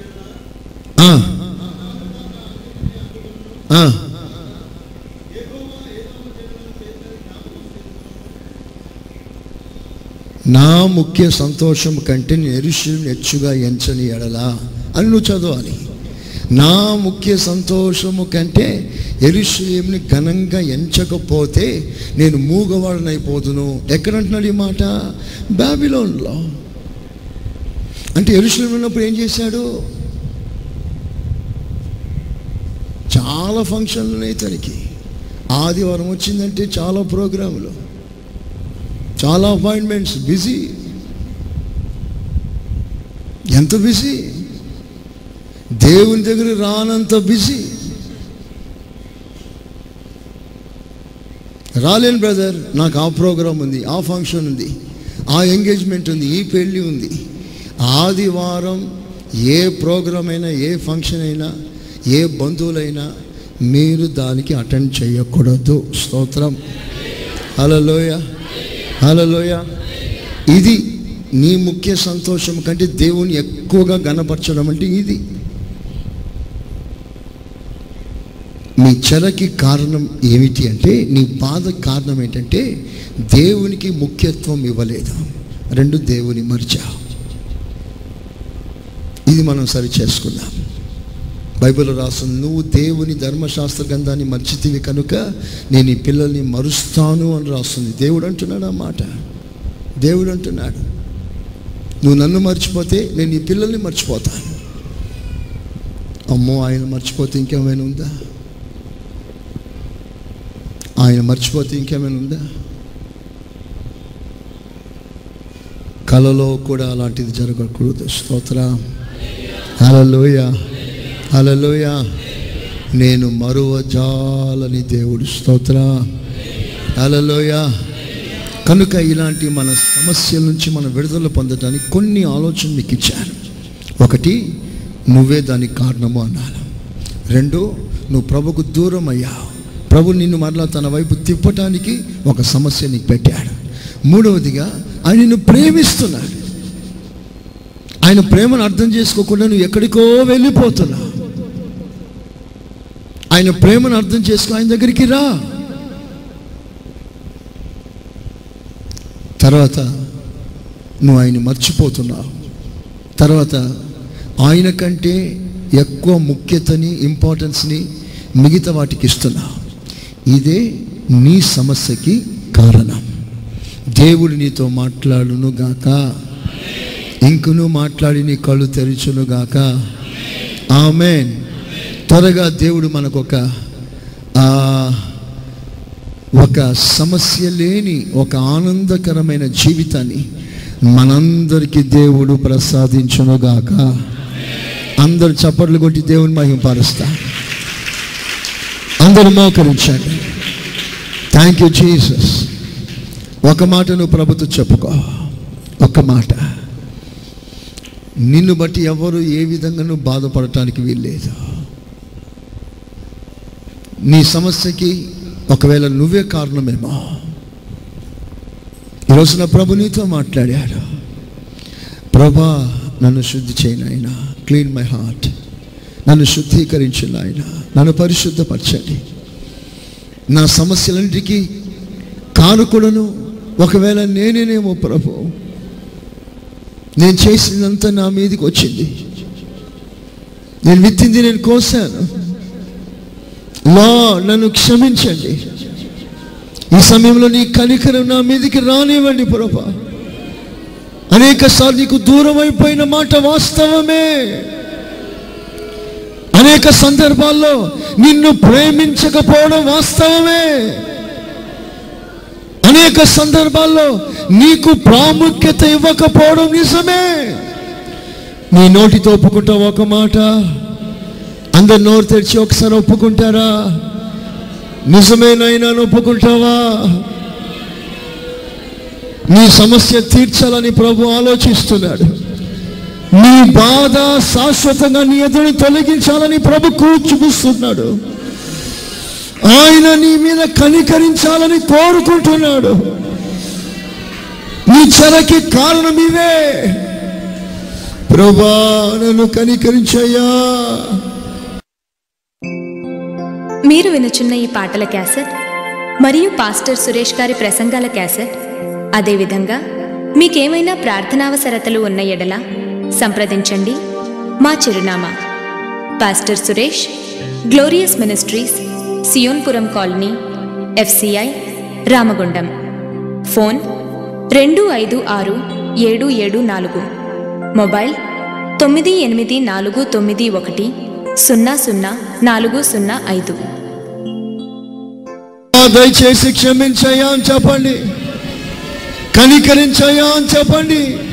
ఆ, ఆ, నా ముఖ్య సంతోషం కంటే నేను ఎరుషులు హెచ్చుగా ఎంచని ఎడలా అని నువ్వు చదవాలి నా ముఖ్య సంతోషము కంటే ఎరుషులేంని ఘనంగా ఎంచకపోతే నేను మూగవాడనైపోదును ఎక్కడంటున్నాడు ఈ మాట బాబిలోన్లో అంటే ఎరుషులేం ఉన్నప్పుడు ఏం చేశాడు చాలా ఫంక్షన్లు ఉన్నాయి తనకి ఆదివారం వచ్చిందంటే చాలా ప్రోగ్రాములు చాలా అపాయింట్మెంట్స్ బిజీ ఎంత బిజీ దేవుని దగ్గర రానంత బిజీ రాలేను బ్రదర్ నాకు ఆ ప్రోగ్రామ్ ఉంది ఆ ఫంక్షన్ ఉంది ఆ ఎంగేజ్మెంట్ ఉంది ఈ పెళ్ళి ఉంది ఆదివారం ఏ ప్రోగ్రామ్ అయినా ఏ ఫంక్షన్ అయినా ఏ బంధువులైనా మీరు దానికి అటెండ్ చేయకూడదు స్తోత్రం హలోయ హలోయ ఇది నీ ముఖ్య సంతోషం కంటే దేవుని ఎక్కువగా గనపరచడం అంటే ఇది నీ చెరకి కారణం ఏమిటి అంటే నీ బాధ కారణం ఏంటంటే దేవునికి ముఖ్యత్వం ఇవ్వలేదు రెండు దేవుని మర్చా ఇది మనం సరి చేసుకుందాం బైబిల్ రాస్తుంది నువ్వు దేవుని ధర్మశాస్త్ర గ్రంథాన్ని మర్చితివి కనుక నేను ఈ పిల్లల్ని మరుస్తాను అని రాస్తుంది దేవుడు అంటున్నాడు ఆ మాట దేవుడు అంటున్నాడు నువ్వు నన్ను మర్చిపోతే నేను ఈ పిల్లల్ని మర్చిపోతాను అమ్మో ఆయన మర్చిపోతే ఇంకేమైనా ఉందా ఆయన మర్చిపోతే ఇంకేమైనా ఉందా కలలో కూడా అలాంటిది జరగకూడదు స్తోత్ర హలలోయ హలలోయ నేను మరువజాలని దేవుడు స్తోత్ర హలలోయ కనుక ఇలాంటి మన సమస్యల నుంచి మనం విడుదల పొందడానికి కొన్ని ఆలోచనలు మీకు ఇచ్చాను ఒకటి నువ్వే దానికి కారణము అన్నాను రెండు నువ్వు ప్రభుకు దూరం అయ్యావు ప్రభు నిన్ను మరలా తన వైపు తిప్పటానికి ఒక సమస్య నీకు పెట్టాడు మూడవదిగా ఆయన నిన్ను ప్రేమిస్తున్నాడు ఆయన ప్రేమను అర్థం చేసుకోకుండా నువ్వు ఎక్కడికో వెళ్ళిపోతున్నావు ఆయన ప్రేమను అర్థం చేసుకో ఆయన దగ్గరికి రా తర్వాత నువ్వు ఆయన మర్చిపోతున్నావు తర్వాత ఆయన కంటే ఎక్కువ ముఖ్యతని ఇంపార్టెన్స్ని మిగతా వాటికి ఇస్తున్నావు ఇదే నీ సమస్యకి కారణం దేవుడు నీతో మాట్లాడును గాక ఇంకను మాట్లాడి నీ కళ్ళు తెరిచును గాక ఆమెన్ త్వరగా దేవుడు మనకు ఒక ఆ, ఒక సమస్య లేని ఒక ఆనందకరమైన జీవితాన్ని మనందరికీ దేవుడు ప్రసాదించునుగాక అందరు చప్పట్లు కొట్టి దేవుని మహింపరుస్తా అందరూ మోకరించండి థ్యాంక్ యూ జీసస్ ఒక మాట నువ్వు ప్రభుత్వ చెప్పుకో ఒక మాట నిన్ను బట్టి ఎవరు ఏ విధంగా నువ్వు బాధపడటానికి వీల్లేదు నీ సమస్యకి ఒకవేళ నువ్వే కారణమేమో ఈరోజు నా ప్రభు నీతో మాట్లాడాడు ప్రభా నన్ను శుద్ధి చేయను ఆయన క్లీన్ మై హార్ట్ నన్ను శుద్ధీకరించిన ఆయన నన్ను పరిశుద్ధపరచండి నా సమస్యలన్నిటికీ కానుకుడను ఒకవేళ నేనేనేమో ప్రభు నేను చేసిందంతా నా మీదకి వచ్చింది నేను విత్తింది నేను కోసాను లా నన్ను క్షమించండి ఈ సమయంలో నీ కనికరం నా మీదకి రానివ్వండి ప్రభా అనేక సార్లు నీకు దూరం అయిపోయిన మాట వాస్తవమే అనేక సందర్భాల్లో నిన్ను ప్రేమించకపోవడం వాస్తవమే అనేక సందర్భాల్లో నీకు ప్రాముఖ్యత ఇవ్వకపోవడం నిజమే నీ నోటితో ఒప్పుకుంటావు ఒక మాట అందరు నోరు తెరిచి ఒకసారి ఒప్పుకుంటారా నిజమేనైనా ఒప్పుకుంటావా నీ సమస్య తీర్చాలని ప్రభు ఆలోచిస్తున్నాడు నీ బాధ శాశ్వతంగా నీ ఎదురు తొలగించాలని ప్రభు కూర్చుపిస్తున్నాడు ఆయన నీ మీద కనికరించాలని కోరుకుంటున్నాడు నీ చెరకి కారణం ఇవే ప్రభా నన్ను కనికరించయ్యా మీరు వినుచున్న ఈ పాటల క్యాసెట్ మరియు పాస్టర్ సురేష్ గారి ప్రసంగాల క్యాసెట్ అదేవిధంగా మీకేమైనా ప్రార్థనావసరతలు ఉన్న ఎడల సంప్రదించండి మా చిరునామా pastor Suresh glorious ministries Sionpuram colony FCI Ramagundam phone రెండు ఐదు ఆరు ఏడు ఏడు నాలుగు మొబైల్ తొమ్మిది ఎనిమిది నాలుగు తొమ్మిది ఒకటి సున్నా సున్నా నాలుగు సున్నా ఐదు ఆ, దయచేసి క్షమించయ్యా అని చెప్పండి కనికరించయ్యా అని చెప్పండి